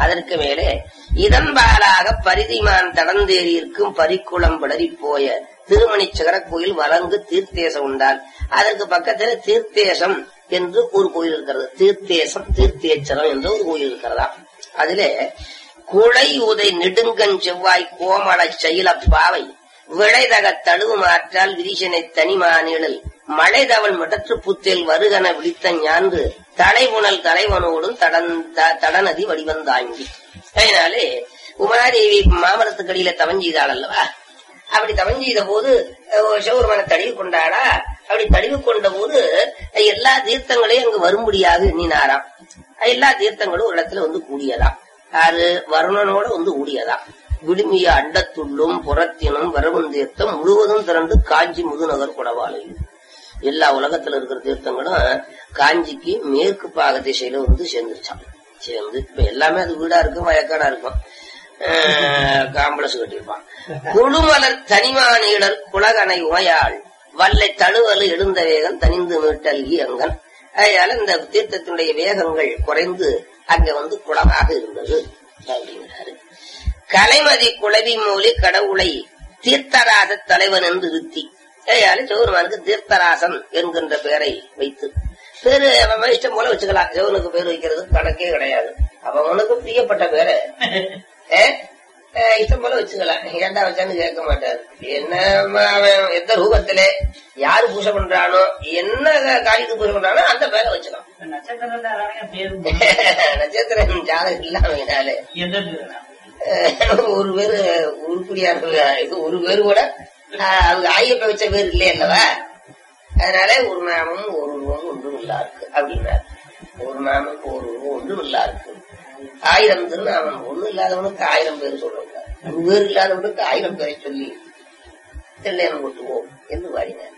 அதற்கு மேலே இதன்பாலாக பரிதிமான் தடந்தேறியிருக்கும் பரிக்குளம் விளறி போய திருமணி சிகர கோயில் வலங்கு தீர்த்தேசம் உண்டால் அதற்கு பக்கத்துல தீர்த்தேசம் என்று ஒரு கோயில் இருக்கிறது தீர்த்தேசம் தீர்த்தேச்சரம் என்று ஒரு கோயில் இருக்கிறதா அதிலே குளை உதை நெடுங்கன் செவ்வாய் கோமள செயலப்பாவை விளைதக தழுவு மாற்றால் விரிசனை தனிமானிழல் மழைதவள் மிடற்று புத்தில் வருகன விழித்த ஞான்று தலைபுணல் தலைவனோடும் தடன் த- தடநதி வடிவந்தாங்கி அதனாலே உமாதேவி மாமரத்துக்கடியில தவஞ்செய்தாள் அல்லவா அப்படி தவஞ்செய்த போது அஹ், சிவபெருமான தழுவி கொண்டாடா அப்படி தழுவி கொண்ட போது அஹ், எல்லா தீர்த்தங்களையும் அங்கு வரும்படியாக எண்ணினாராம் எல்லா தீர்த்தங்களும் ஒரு இடத்துல வந்து கூடியதாம் அது வருணனோட வந்து கூடியதாம் விடுமிய அண்டத்துள்ளும் புறத்தினும் வரவும் தீர்த்தம் முழுவதும் திரண்டு காஞ்சி முதுநகர் குடவாளையும் எல்லா உலகத்துல இருக்கிற தீர்த்தங்களும் காஞ்சிக்கு மேற்கு பாக திசையில வந்து சேர்ந்துருச்சான் சேர்ந்து இப்ப எல்லாமே அது வீடா இருக்கும் வயக்காடா இருக்கும் காம்பளஸ் கட்டியிருப்பான் குழுமலர் தனிமானீடர் குலகனை உமையாள் வல்லை தழுவலு எழுந்த வேகம் தனிந்து மீட்டல்கி அங்கன் அதனால இந்த தீர்த்தத்தினுடைய வேகங்கள் குறைந்து அங்க வந்து குளமாக இருந்தது அப்படிங்கிறாரு கலைமதி குளவி மூலி கடவுளை தீர்த்தராச தலைவன் என்று இருத்தி அதனால சிவருமானுக்கு தீர்த்தராசன் என்கின்ற பெயரை வைத்து பேரு அவன் இஷ்டம் போல வச்சுக்கலாம் சிவனுக்கு பேர் வைக்கிறது கணக்கே கிடையாது அவனுக்கு பிரியப்பட்ட பேரு ஏ? அஹ் இஷ்டம் போல வச்சுக்கலாம் ஏன்டா வச்சான்னு கேட்க மாட்டாரு என்ன ம- அவன் எந்த ரூபத்திலே யாரு பூஜை பண்றானோ என்ன காரியத்துக்கு பூஜை பண்றானோ அந்த பேரை வச்சுக்கலாம் நட்சத்திரம் தானே பேரு நட்சத்திரம் ஜாதகம் இல்லாமனாலே எந்த பேருனா ஒரு பேரு உருப்படியா இருக்கு இது ஒரு பேரு கூட ஆஹ், அவங்க ஆயப்ப வச்ச பேர் இல்லையே அல்லவா அதனால ஒரு நாமம் ஒரு உருவம் ஒன்றும் இல்லா இருக்கு அப்படின்னாரு ஒரு நாமம் ஒரு உருவம் ஒன்றும் இல்லா இருக்கு ஆயிரம் திருநாமம் ஒண்ணும் இல்லாதவனுக்கு ஆயிரம் பேர் சொல்லுங்க ஒரு பேர் இல்லாதவனுக்கு ஆயிரம் பேரை சொல்லி தெல்லையம் கொட்டுவோம் என்று பாடினார்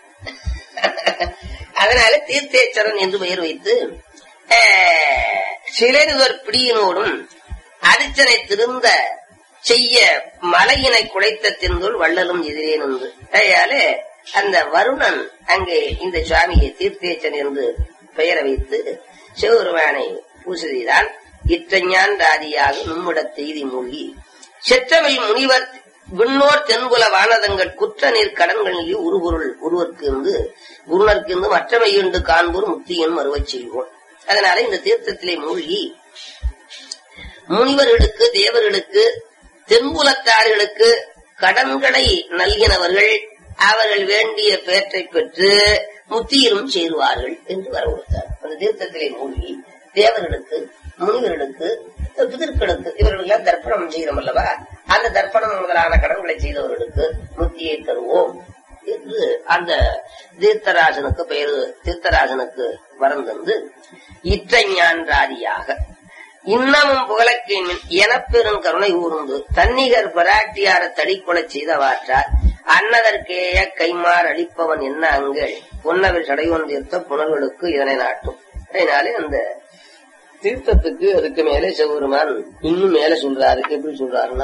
அதனால தீர்த்தேச்சரன் என்று பெயர் வைத்து ஆஹ், சிலருவர் பிடியினோடும் அரிச்சனை திருந்த செய்ய மலையினை குலைத்த தின்றுள் வள்ளலும் எதிரே நின்று அதனால அந்த வருணன் அங்கே இந்த சுவாமியை தீர்த்தேச்சன் என்று பெயரை வைத்து சிவபெருமானை பூசை செய்தான் இற்றஞான் ராதியாக நம்மிடத் செய்தி மூழ்கி செற்றவில் முனிவர் விண்ணோர் தென்புல வானதங்கள் குற்ற நீர் கடன்களில் உருபொருள் ஒருவருக்கு இருந்து குருணருக்கு இருந்து மற்றமையுண்டு காண்போர் முக்தியின் மறுவச் செய்வோம் அதனால இந்த தீர்த்தத்திலே மூழ்கி முனிவர்களுக்கு தேவர்களுக்கு தென்புலத்தார்களுக்கு கடன்களை நல்கினவர்கள் அவர்கள் வேண்டிய பேற்றை பெற்று முத்தியிலும் சேருவார்கள் என்று வரவழைத்தார் அந்த தீர்த்தத்திலே மூழ்கி தேவர்களுக்கு முனிவர்களுக்கு பிதர்களுக்கு இவர்களுக்கெல்லாம் தர்ப்பணம் செய்தோம் அல்லவா அந்த தர்ப்பணம் முதலான கடன்களை செய்தவர்களுக்கு முத்தியை தருவோம் என்று அந்த தீர்த்தராஜனுக்கு பெயர் தீர்த்தராஜனுக்கு வரம் தந்து இற்றஞான் ராதியாக இன்னமும் புகழக்கின் எனப்பெரும் கருணை ஊர்ந்து தன்னிகர் பராட்டியார தடிக்கொலை செய்தவாற்றார் அன்னதற்கேய கைமார் அளிப்பவன் என்ன அங்கள் பொன்னவில் சடைவன் தீர்த்த புனர்களுக்கு இதனை நாட்டும் அதனாலே அந்த தீர்த்தத்துக்கு அதுக்கு மேலே சிவபெருமான் இன்னும் மேல சொல்றாரு எப்படி சொல்றாருன்னா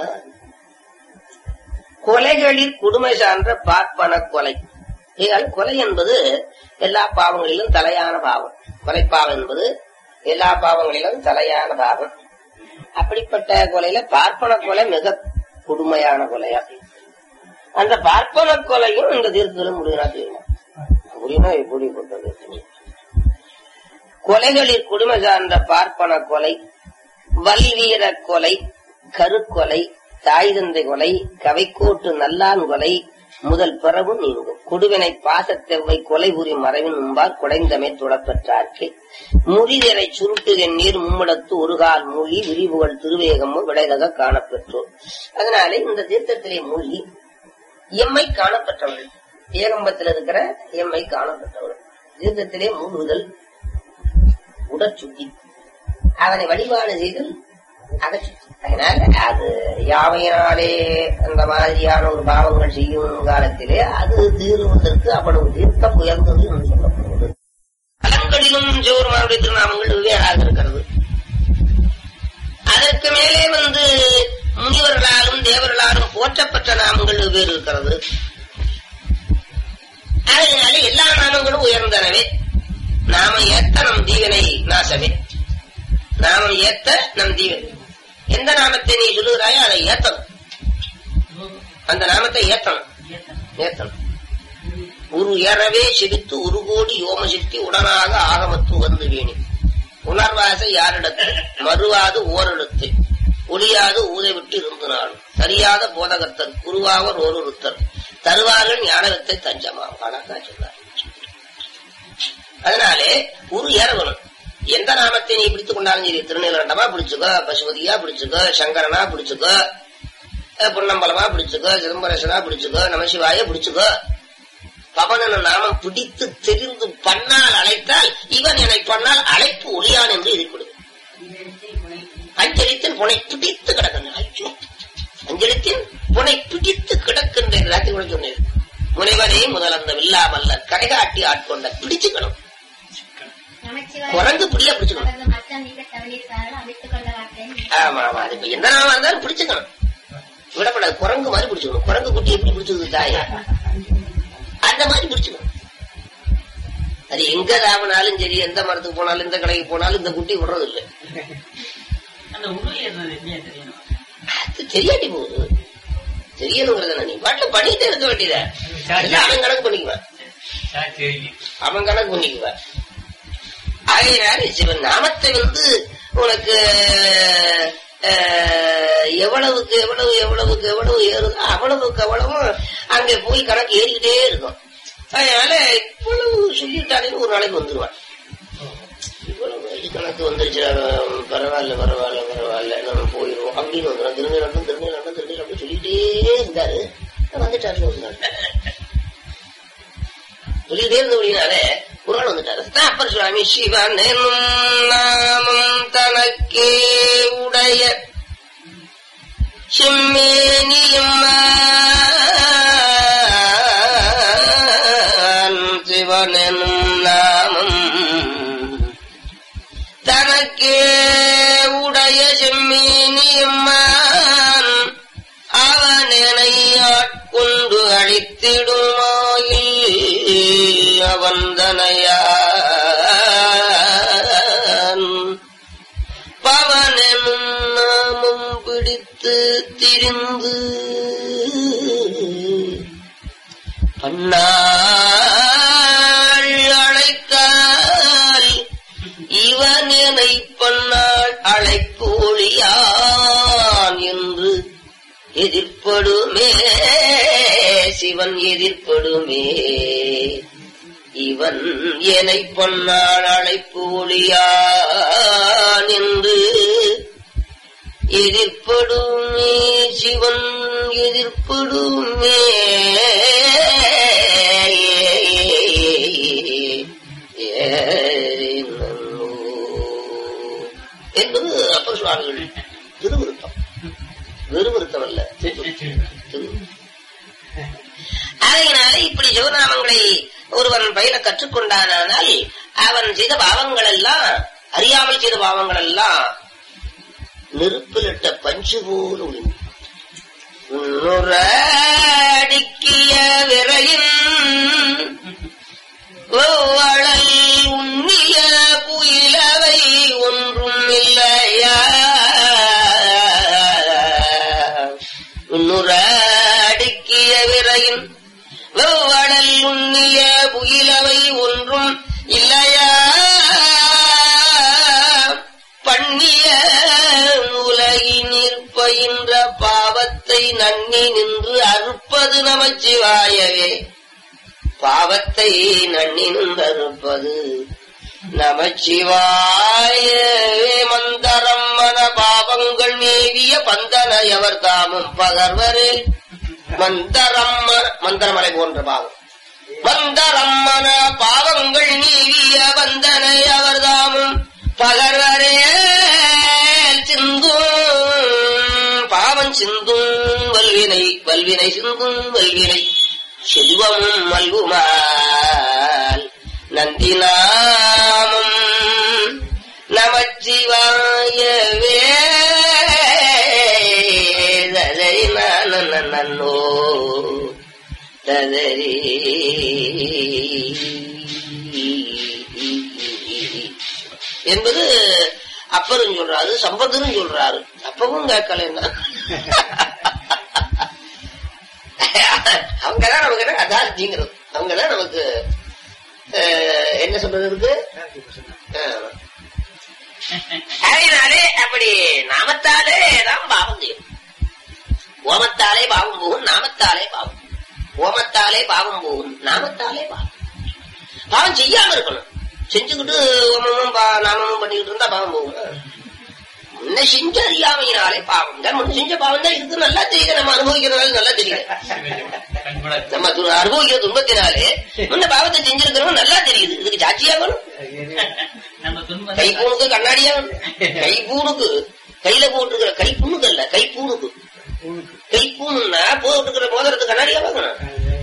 கொலைகளில் கொடுமை சார்ந்த பார்ப்பன கொலை இதால் கொலை என்பது எல்லா பாவங்களிலும் தலையான பாவம் கொலைப்பாவம் என்பது எல்லா பாவங்களிலும் தலையான பாவம் அப்படிப்பட்ட கொலையில பார்ப்பன கொலை மிக கொடுமையான கொலையா அந்த பார்ப்பன கொலையும் இந்த தீர்த்தத்திலும் முடியுமா தெரியுமா முடியுமா எப்படிப்பட்டது கொலைகளில் கொடுமை சார்ந்த பார்ப்பன கொலை வல்வீர கொலை கருக்கொலை தாய் தந்தை கொலை கவைக்கோட்டு நல்லான் கொலை முதல் பிறவு நீங்கும் கொடுவினை பாசத்தெவ்வை கொலை புரி மறைவின் முன்பார் குடைந்தமை துடப்பெற்றார்க்கு முறிதரை சுருட்டு நீர் மும்மிடத்து ஒருகால் மூழ்கி விரிவுகள் திருவேகமும் விடைதக காணப்பெற்றோர் அதனாலே இந்த தீர்த்தத்திலே மூழ்கி எம்மை காணப்பெற்றவர்கள் ஏகம்பத்தில் இருக்கிற எம்மை காணப்பெற்றவர்கள் தீர்த்தத்திலே மூழ்குதல் உடற்சுத்தி அவனை வழிபாடு செய்தல் அகச்சுத்தி அதனால அது யாவையினாலே அந்த மாதிரியான ஒரு பாவங்கள் செய்யும் காலத்திலே அது தீர்வதற்கு அவ்வளவு தீர்த்தம் உயர்ந்தது என்று சொல்லப்படுவது அலங்களிலும் சிவருமானுடைய திருநாமங்கள் வெவ்வேறாக இருக்கிறது அதற்கு மேலே வந்து முனிவர்களாலும் தேவர்களாலும் போற்றப்பட்ட நாமங்கள் வெவ்வேறு இருக்கிறது அதனால எல்லா நாமங்களும் உயர்ந்தனவே நாம ஏத்த நம் தீவனை நாசமே நாமம் ஏத்த நம் தீவன் எந்த நாமத்தை நீ சொல்லுகிறாயோ அதை ஏத்தணும் அந்த நாமத்தை ஏத்தணும் ஏத்தணும் உரு ஏறவே சிரித்து ஒரு கோடி யோமசித்தி உடனாக ஆகமத்து வந்து வேணி உணர்வாசை யாரிடத்து மறுவாது ஓரிடத்து ஒளியாது ஊதை விட்டு இருந்தனாலும் சரியாத போதகத்தர் குருவாவர் ஓரொருத்தர் தருவார்கள் ஞானகத்தை தஞ்சமாம் கணக்கா சொன்னார் அதனாலே உரு ஏறவனும் எந்த நாமத்தை நீ பிடித்துக் கொண்டாலும் சரி திருநீலகண்டமா பிடிச்சுக்கோ பசுபதியா பிடிச்சுக்கோ சங்கரனா பிடிச்சுக்கோ அஹ் பொன்னம்பலமா பிடிச்சுக்கோ சிதம்பரேசனா பிடிச்சுக்கோ நமசிவாய பிடிச்சுக்கோ பவனன நாமம் பிடித்து தெரிந்து பண்ணால் அழைத்தால் இவன் என்னை பண்ணால் அழைப்பு ஒளியான் என்று எதிர்கொடு அஞ்சலித்தின் புனை பிடித்து கிடக்கின்ற ஐயோ அஞ்சலித்தின் புனை பிடித்து கிடக்கின்ற ராத்திரி கூட சொன்னது முனைவரே முதலந்த வில்லாமல்ல கடைகாட்டி ஆட்கொண்ட பிடிச்சுக்கணும் குரங்கு பிடியா பிடிச்சுக்கணும் ஆமா ஆமா அது இப்ப எந்த நாம இருந்தாலும் பிடிச்சுக்கணும் விடப்படாது குரங்கு மாதிரி பிடிச்சுக்கணும் குரங்கு குட்டி எப்படி பிடிச்சது தாய அந்த மாதிரி பிடிச்சுக்கணும் அது எங்க தாவனாலும் சரி எந்த மரத்துக்கு போனாலும் எந்த கடைக்கு போனாலும் இந்த குட்டி விடுறது இல்லை அந்த உருள் ஏறுறது எப்படியா தெரியணும் அது தெரியாட்டி போகுது தெரியணுங்கிறத நீ பாட்டுல பண்ணிட்டே இருக்க வேண்டியத அவன் கணக்கு பண்ணிக்குவேன் அவன் கணக்கு பண்ணிக்குவேன் ஆகையினால சிவன் நாமத்தை வந்து உனக்கு அஹ், எவ்வளவுக்கு எவ்வளவு எவ்வளவுக்கு எவ்வளவு ஏறுதோ அவ்வளவுக்கு அவ்வளவு அங்க போய் கணக்கு ஏறிக்கிட்டே இருக்கும் அதனால இவ்வளவு சொல்லிட்டாலேன்னு ஒரு நாளைக்கு வந்துருவான் இவ்வளவு வயசு கணக்கு வந்துருச்சு அஹ், பரவாயில்ல பரவாயில்ல பரவாயில்ல நம்ம போயிடுவோம் அப்படின்னு வந்துடும் திருநீலண்டம் திருநீலண்டம் திருநீலண்டம் சொல்லிட்டே இருந்தாரு வந்துட்டாரு ஒரு நாள் சொல்லிட்டே இருந்தபடினாலே ஒரு நாள் வந்துட்டாரு தான் அப்பர் சுவாமி சிவன் என்னும் நாமம் தனக்கே உடைய செம்மேனியும் சிவன் என்னும் நாமம் தனக்கே உடைய செம்மீனியம்மான் அவனை ஆட்கொண்டு அழித்திடுமாயில் அவந்தனையான் பவனெனும் நாமம் பிடித்து திரிந்து பன்னாள் அழைத்தால் இவன் என்னை பண்ணாள் அழைப்போழியான் என்று எதிர்ப்படுமே சிவன் எதிர்ப்படுமே இவன் என்னை பொன்னாள் அழைப்பு ஒளியான் என்று எதிர்ப்படுமே சிவன் எதிர்ப்படுமே என்பது அப்பர் சுவாமிகள் திருவிருத்தம் விருவிருத்தம் அல்ல திருவிருத்தம் ஆகையினால இப்படி சிவநாமங்களை ஒருவன் பயில கற்றுக்கொண்டானால் அவன் செய்த பாவங்கள் எல்லாம் அறியாமல் செய்த பாவங்கள் எல்லாம் நெருப்பிலிட்ட பஞ்சு போல் ஒளிந்து அடுக்கிய விரையின் ஒவ்வழல் உண்ணிய புயலவை ஒன்றும் இல்லையா உன்னுற அடுக்கிய விரையின் வெவ்வடல் உண்ணிய புயிலவை ஒன்றும் இல்லையா பண்ணிய உலகினிற் பயின்ற பாவத்தை நன்னி நின்று அறுப்பது நமச்சிவாயவே பாவத்தை நன்னி நின்று அறுப்பது நமச்சிவாயவே மந்தரம் மன பாவங்கள் மேவிய பந்தனையவர் தாமும் பகர்வரே மந்தரம்ம மந்திரமலை போன்ற பாவம் மந்தரம்மன பாவங்கள் நீவிய வந்தனை அவர் தாமும் பகர்வரே சிந்தும் பாவம் சிந்தும் வல்வினை வல்வினை சிந்தும் வல்வினை செல்வமும் மல்குமால் நந்தினாமும் நமச்சிவாயவே ததரி நன்னோ ததரி என்பது அப்பரும் சொல்றாரு சம்பந்தரும் சொல்றாரு அப்பவும் கேட்கலன்னா அவங்கதான் நமக்கு என்ன அதார்த்திங்கிறது அவங்கதான் நமக்கு அஹ், என்ன சொல்றது இருக்கு ஆமா. அதனாலே அப்படி நாமத்தாலே தான் பாவம் செய்யும் ஓமத்தாலே பாவம் போகும் நாமத்தாலே பாவம் ஓமத்தாலே பாவம் போகும் நாமத்தாலே பாவம் பாவம் செய்யாம இருக்கணும் செஞ்சுக்கிட்டு ஓமமும் பா- நாமமும் பண்ணிக்கிட்டு இருந்தா பாவம் போகும் முன்ன செஞ்ச அறியாமையினாலே பாவம் தான் முன்ன செஞ்ச பாவம் தான் இருக்கு நல்லா தெரியுது நம்ம அனுபவிக்கிறதால நல்லா தெரியுது கண்கூட நம்ம து- அனுபவிக்கிற துன்பத்தினாலே முன்ன பாவத்தை செஞ்சிருக்கிறவங்க நல்லா தெரியுது இதுக்கு சாட்சியா வேணும் நம்ம துன்பம் கை பூணுக்கு கண்ணாடியா வேணும் கை பூணுக்கு கையில போட்டுருக்கிற கை புண்ணுக்கு அல்ல கை பூணுக்கு கை பூணுன்னா போட்டுக்கிற மோதிரத்துக்கு கண்ணாடியா வாங்கணும்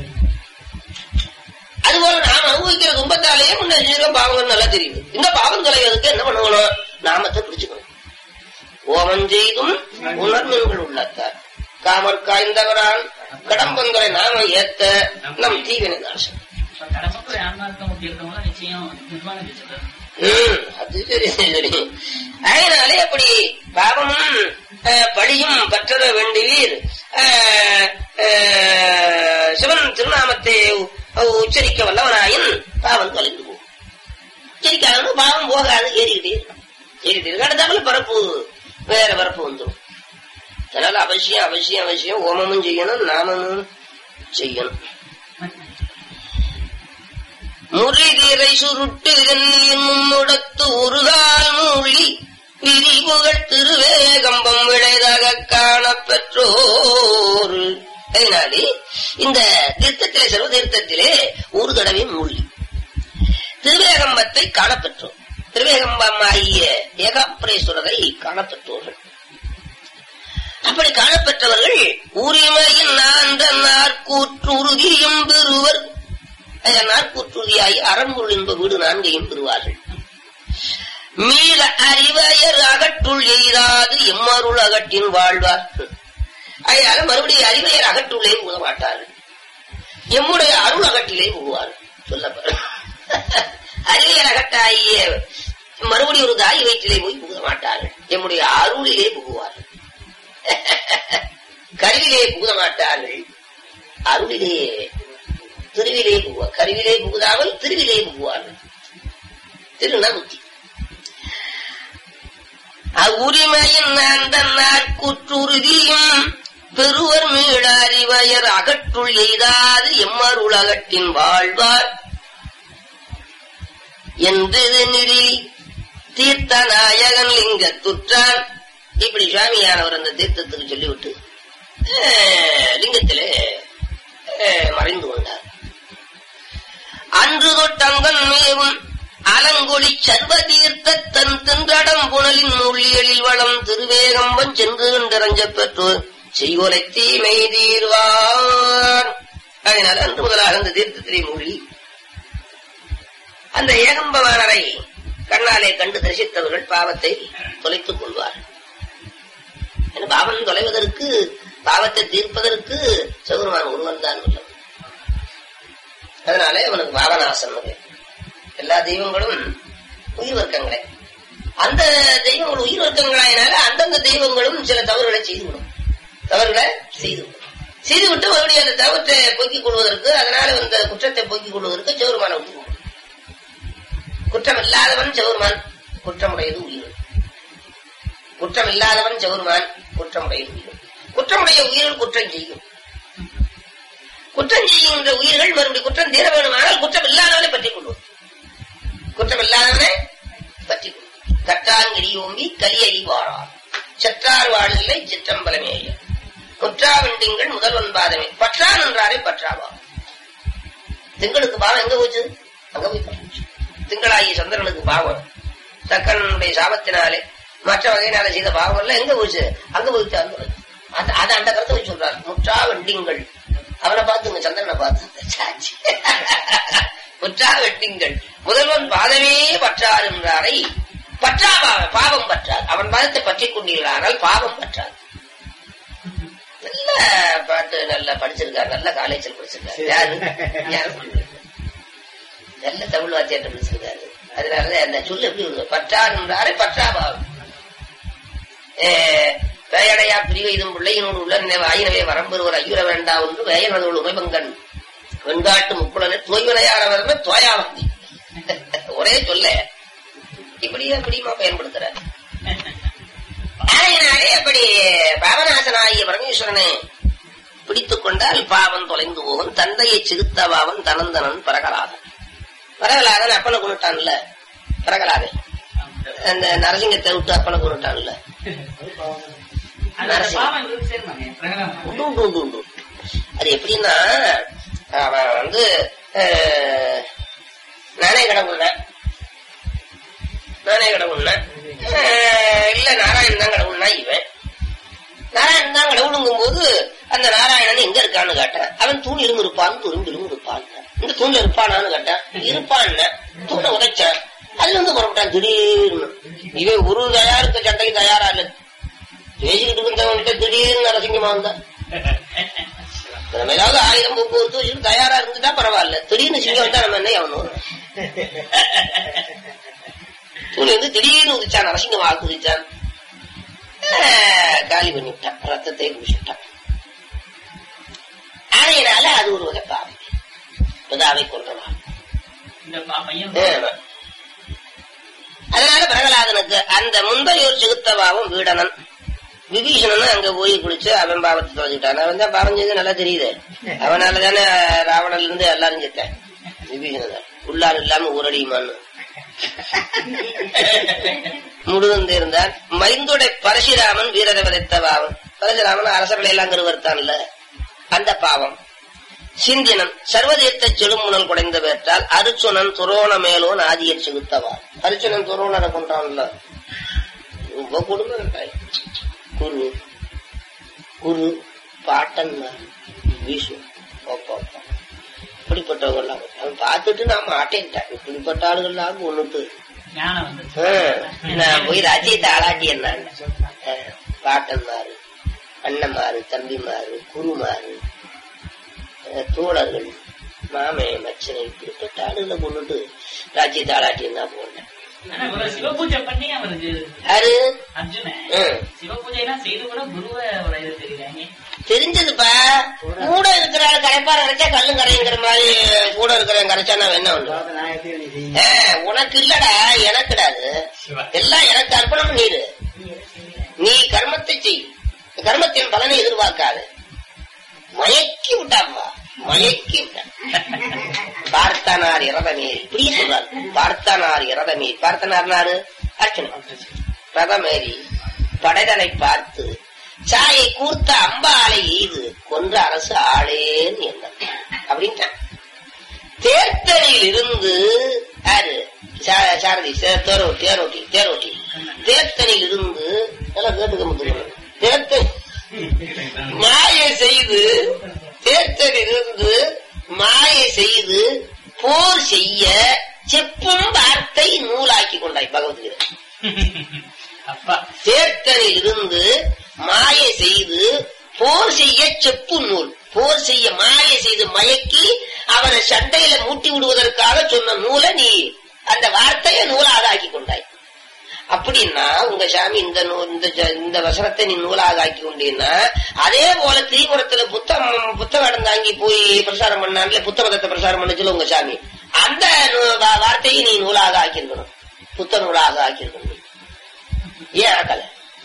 அதுபோல நாம் அனுபவிக்கிற துன்பத்தாலேயே முன்ன செஞ்சிருக்க பாவங்கள் நல்லா தெரியுது இந்த பாவம் கலைவதற்கு என்ன பண்ணணும் நாமத்தை பிடிச்சுக்கணும் ஓமம் செய்தும் உணர்வுகள் உள்ளத்தார் காமர் காய்ந்தவரான் கடம்பந்தரை நாம ஏத்த நம் தீவினை நாசம் இப்ப கடமைக்கு ஆன்மார்த்தம் ஊட்டி இருக்கவங்க நிச்சயம் நிர்வாணம் வச்சிருக்காரு ம், அது சரி சரி அதனாலே அப்படி பாவமும் அஹ், பழியும் பற்றற வேண்டுவீர் அஹ், அஹ், சிவன் திருநாமத்தை உ- உச்சரிக்க வல்லவனாயின் பாவம் தொலைந்து போகும் உச்சரிக்காத பாவம் போகாது ஏறிக்கிட்டே இருக்கும். ஏறிக்கிட்டே இருக்கு அடுத்தாப்புல பரப்பு வேற பரப்பு வந்துடும் அதனால அவசியம் அவசியம் அவசியம் ஓமமும் செய்யணும் நாமமும் செய்யணும் முறிதிரை சுருட்டு என்னும் முடத்து உருகால் மூழி விரிபுகழ் திருவேகம்பம் விளைதாக காணப் பெற்றோர் அதனாலே இந்த தீர்த்தத்திலே சர்வ தீர்த்தத்திலே ஒரு தடவை மூழ்கி திருவேகம்பத்தை காணப்பெற்றோர் திருவேகம்பம் ஆகிய ஏகாம்பரேஸ்வரரை காணப்பெற்றோர்கள் அப்படி காணப்பெற்றவர்கள் உரிமையின் நான்ற நாற்கூற்று உறுதியும் பெறுவர் அஹ் நாற்புற்றுதியாகி அரண்மொழி என்ப வீடு நான்கையும் பெறுவார்கள் மீள அறிவயர் அகற்றுள் எய்தாது எம்மருள் அகட்டின் வாழ்வார் அதனால மறுபடியும் அறிவையர் அகற்றுள்ளே புக மாட்டார்கள் எம்முடைய அருள் அகட்டிலே புகுவார்கள் சொல்லப்படும் அறிவையர் அகட்டாகிய மறுபடியும் ஒரு தாய் வயிற்றிலே போய் புக மாட்டார்கள் எம்முடைய அருளிலே புகுவார்கள் கருவிலே புகுத மாட்டார்கள் அருளிலே திருவிலே புகுவார் கருவிலே புகுதாமல் திருவிலே புகுவார்கள் திருநா புத்தி அவ்வுரிமையின் அந்த நாற்குற்றுறுதியும் பெருவர் மீள அறிவயர் அகற்றுள் எய்தாது எம்மருள் அகட்டின் வாழ்வார் என்று நிறி தீர்த்த நாயகன் லிங்கத்துற்றான் இப்படி சுவாமியானவர் அந்த தீர்த்தத்துக்கு சொல்லிவிட்டு அஹ், லிங்கத்திலே அஹ், மறைந்து கொண்டார் அன்று தொட்டங்கன் மேவும் அலங்கொளி சர்வ தீர்த்த தன் தின்றடம் புனலின் மூலியலில் வளம் திருவேகம்பன் சென்று கண்டறிஞ்ச பெற்றோர் செய்கொலை தீமை தீர்வார் அதனால அன்று முதலாக அந்த தீர்த்தத்திலே மூழ்கி அந்த ஏகம்பவனரை கண்ணாலே கண்டு தரிசித்தவர்கள் பாவத்தை தொலைத்துக் கொள்வார் ஏன்னா பாவம் தொலைவதற்கு பாவத்தை தீர்ப்பதற்கு சௌரமான் ஒருவன் தான் உள்ளது அதனாலே அவனுக்கு பாவநாசன் பேர். எல்லா தெய்வங்களும் உயிர் வர்க்கங்களே அந்த தெய்வங்கள் உயிர் வர்க்கங்களாயினால அந்தந்த தெய்வங்களும் சில தவறுகளை செய்துவிடும் தவறுகளை செய்துவிடும் செய்துவிட்டு மறுபடியும் அந்த தவற்றை போக்கிக் கொள்வதற்கு அதனால வந்த குற்றத்தை போக்கிக் கொள்வதற்கு சௌரமான விட்டு போகும். குற்றம் இல்லாதவன் சௌர்மான் குற்றமுடையது உயிர் குற்றம் இல்லாதவன் சௌர்மான் குற்றமுடையது உயிர் குற்றமுடைய உயிர்கள் குற்றம் செய்யும் குற்றம் செய்கின்ற உயிர்கள் மறுபடியும் குற்றம் தீர வேணுமானால் குற்றம் இல்லாதவனை பற்றிக் கொள்வோம் குற்றம் இல்லாதவனை பற்றிக் கொள்வோம் கற்றாங்கிரி ஓம்பி கலியறிவாரா செற்றார் வாழில்லை சிற்றம்பலமேய குற்றாவெண்டிங்கள் முதல்வன் பாதமே பற்றான் என்றாரே பற்றாவா திங்களுக்கு பாவம் எங்க போச்சு அங்க போய் பட்டுச்சு. திங்களாகிய சந்திரனுக்கு பாவம் சக்கரனுடைய சாபத்தினாலே மற்ற வகையினால செய்த பாவம் எல்லாம் எங்க போச்சு அங்க போய் சேர்ந்து அந்த அது அந்த கருத்தை வச்சு சொல்றாரு முற்றா வெண்டிங்கள் அவனை பார்த்துங்க சந்திரனை பார்த்து சாச்சி. முற்றா வெட்டிங்கள் முதல்வன் பாதமே பற்றார் என்றாரை பற்றா பாவம் பாவம் பற்றார் அவன் பாதத்தை பற்றிக் கொண்டீர்களானால் பாவம் பற்றார் நல்ல பாட்டு நல்லா படிச்சிருக்காரு நல்ல காலேஜில் படிச்சிருக்காரு யாரு யாரு சொல்றது? நல்ல தமிழ் வாத்தியார் படிச்சிருக்காரு அதனால அந்த சொல்லு எப்படி வருது பற்றார் என்றாரே பற்றா பாவம் அஹ், வேயடையா பிரிவைதும் பிள்ளையினோடு உள்ள நினைவு ஆயினவே வரம்பெறுவர் ஐயுற வேண்டா ஒன்று வேயனதோடு உமைபங்கன் வெண்காட்டு முக்குளனை தோய்வனையாரவர்மே தோயாவந்தி ஒரே சொல்ல இப்படியே அப்படியுமா பயன்படுத்துற ஆகையினாலே அப்படி பாவநாசனாகிய பரமேஸ்வரனை பிடித்துக் கொண்டால் பாவம் தொலைந்து போகும் தந்தையை சிறுத்த பாவன் தனந்தனன் பரகலாதன் பரகலாதன் அப்பனை கொண்டுட்டான்ல பரகலாதன் அந்த நரசிங்கத்தை விட்டு அப்பனை கொண்டுட்டான்ல அந்த பாவம் இவருக்கு சேருமாங்க பிரகலாதன் உண்டு உண்டு உண்டு உண்டு அது எப்படின்னா அவன் வந்து அஹ், நானே கடவுள்னேன் நானே கடவுள்னேன் அஹ், இல்ல நாராயணன் தான் கடவுள்னா இவன் நாராயணன் தான் கடவுளுங்கும் போது அந்த நாராயணன் எங்க இருக்கான்னு கேட்டேன் அவன் தூண் இருந்து இருப்பான் துரும்பு இருந்து இருப்பான் இந்த தூண்ல இருப்பானான்னு கேட்டேன் இருப்பான் தூணை உதைச்சான் அதுல இருந்து புறப்பட்டான் திடீர்னு இவன் ஒரு தயாருக்கு சண்டைக்கு தயாரா இல்ல பேசிக்கிட்டு இருந்தவன்கிட்ட திடீர்னு நரசிங்கமா வந்தான் நம்ம ஏதாவது ஆயிரம் போக்குவரத்து வச்சுட்டு தயாரா இருந்துட்டா பரவாயில்ல திடீர்னு சிங்கம் வந்தா நம்ம என்ன ஆகணும் துணி வந்து திடீர்னு உதிச்சான் நரசிங்கமா குதிச்சான் ஆஹ், காலி பண்ணி விட்டான் ரத்தத்தை குடிச்சுட்டான் ஆனையினால அது ஒரு வகை பாவம் பிதாவை கொன்றவன் இந்த பா- பையன் ஆமா. அதனால பிரகலாதனுக்கு அந்த முந்தையோர் சிகுத்தவாவும் வீடனன் விபீஷணன் அங்க போய் குளிச்சு அவன் பாவத்தை தொலைஞ்சிட்டான் அவன் தான் பாவம் செஞ்சது நல்லா தெரியுது அவனால தானே ராவணன்ல இருந்து எல்லாரும் செத்தேன் விபீஷணன் தான். உள்ளார் இல்லாம ஊரடியுமான்னு முழுவந்து இருந்தான் மைந்துடை பரசுராமன் வீரரை விதைத்த பாவம் பரசுராமன் அரசர்களை எல்லாம் கருவறுத்தான்ல அந்த பாவம் சிந்தினன் சர்வதேத்த செழுமுனல் குடைந்த பெற்றால் அருச்சுனன் துரோண மேலோன் ஆதியர் சிகுத்தவா அருச்சுனன் துரோணரை கொண்டான்ல ரொம்ப கொடுமை இருக்காய். குரு குரு பாட்டன் விஷ்ணு ஒப்பா ஒப்பா. இப்படிப்பட்டவங்க எல்லாம் அவன் பார்த்துட்டு நான் மாட்டேன்ட்டேன் இப்படிப்பட்ட ஆளுகள்லாம் கொண்டுட்டு ஞானம் வந்து ஆ, நான் போய் ராஜ்யத்தை ஆளாட்டி என்ன பாட்டன்மாரு அண்ணன்மாரு தம்பிமாரு குருமாரு அஹ், தோழர்கள் மாமே மச்சனை இப்படிப்பட்ட ஆளுகளை கொண்டுட்டு ராஜ்யத்தை ஆளாட்டி என்ன போனேன் ஆனா ஒரு சிவபூஜை பண்ணி அவருக்கு யாரு அர்ஜுனன் ம். சிவபூஜை எல்லாம் செய்து கூட குருவை ஒரு இது தெரியுறாங்க தெரிஞ்சதுப்பா கூட இருக்கிற ஆள் கரைப்பார கரைச்சா கல்லும் கரைங்கிற மாதிரி கூட இருக்கிறவன் கரைச்சானா என்ன ஒண்ணு ஆ, உனக்கு இல்லடா எனக்குடா அது எல்லாம் எனக்கு அர்ப்பணம் நீரு நீ கர்மத்தை செய் கர்மத்தின் பலனை எதிர்பார்க்காது மயக்கி விட்டாப்பா மயக்கி விட்டான் பார்த்தனார் இரதமேறி இப்படியே சொல்றாரு பார்த்தனார் இரதமேறி பார்த்தனார்னாரு அர்ச்சனை ரதமேறி படைதலை பார்த்து சாயை கூர்த்த அம்பாலை எய்து கொன்ற அரசு ஆளேன் என்ன அப்படின்ட்டான் தேர்தலில் இருந்து யாரு சா- சாரதி சே- தேரோட்டி தேரோட்டி தேரோட்டி தேர்தலில் இருந்து எல்லாம் கேட்டுக்க முத்துக்கணும் தேர்தல் மாயை செய்து தேர்தலில் இருந்து மாயை செய்து போர் செய்ய செப்பும் வார்த்தை நூலாக்கி கொண்டாய் பகவத்கீதை அப்பா தேர்தலில் இருந்து மாயை செய்து போர் செய்ய செப்பு நூல் போர் செய்ய மாயை செய்து மயக்கி அவனை சண்டையில மூட்டி விடுவதற்காக சொன்ன நூலை நீ அந்த வார்த்தையை நூலாக ஆக்கி கொண்டாய் அப்படின்னா உங்க சாமி இந்த நூ- இந்த ஜ- இந்த வசனத்தை நீ நூலாக ஆக்கி கொண்டீன்னா அதே போல தீபுரத்துல புத்தகம் புத்தகம் தாங்கி போய் பிரசாரம் பண்ணான்ல புத்த மதத்தை பிரசாரம் பண்ணுச்சுல உங்க சாமி அந்த நூ- வா- வார்த்தையை நீ நூலாக ஆக்கியிருக்கணும் புத்த நூலாக ஆக்கியிருக்கணும் ஏன் ஆக்கல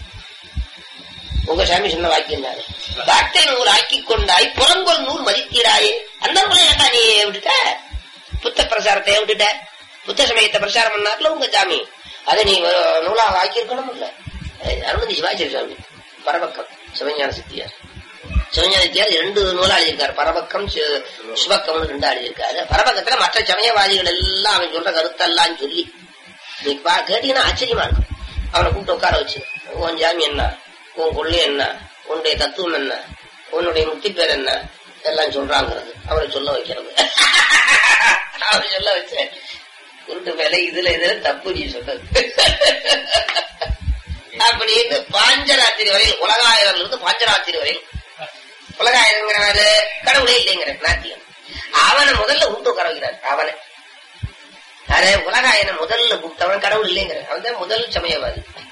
உங்க சாமி சொன்ன வாக்கியம் தானே வார்த்தை நூல் ஆக்கி கொண்டாய் புறங்கொள் நூல் மதிக்கிறாயே அந்த நூலை ஏன்டா நீ விட்டுட்ட புத்த பிரசாரத்தை ஏன் விட்டுட்ட புத்த சமயத்தை பிரசாரம் பண்ணார்ல உங்க சாமி அதை நீ அஹ், நூலாக ஆக்கியிருக்கணும் இல்ல அஹ், அருணதி சிவாச்சாரிய சுவாமி பரபக்கம் சிவஞான சித்தியார் சிவஞான சித்தியார் ரெண்டு நூலா எழுதியிருக்காரு பரபக்கம் சி- சிவக்கம்னு ரெண்டு எழுதியிருக்காரு பரபக்கத்துல மற்ற சமயவாதிகள் எல்லாம் அவன் சொல்ற கருத்தெல்லாம் சொல்லி நீ பா கேட்டீங்கன்னா ஆச்சரியமா இருக்கும் அவனை கூப்பிட்டு உட்கார வச்சு உன் ஜாமி என்ன உன் கொள்ளை என்ன உன்னுடைய தத்துவம் என்ன உன்னுடைய முக்தி பேர் என்ன எல்லாம் சொல்றாங்கிறது அவரை சொல்ல வைக்கிறது அவரை சொல்ல வச்ச உருட்டு மேல இதுல இதுல தப்பு நீ சொன்னது அப்படின்னு பாஞ்சராத்திரி வரையில் உலகாயிரம் இருந்து பாஞ்சராத்திரி வரையில் உலகாயிரங்கிறாரு கடவுளே இல்லைங்கிற நாத்தியம் அவனை முதல்ல விட்டு உட்கார வைக்கிறார் அவனை அரே உலகாயன முதல்ல கூப்பிட்டவன் கடவுள் இல்லைங்கிற அவன் தான் முதல் சமயவாதி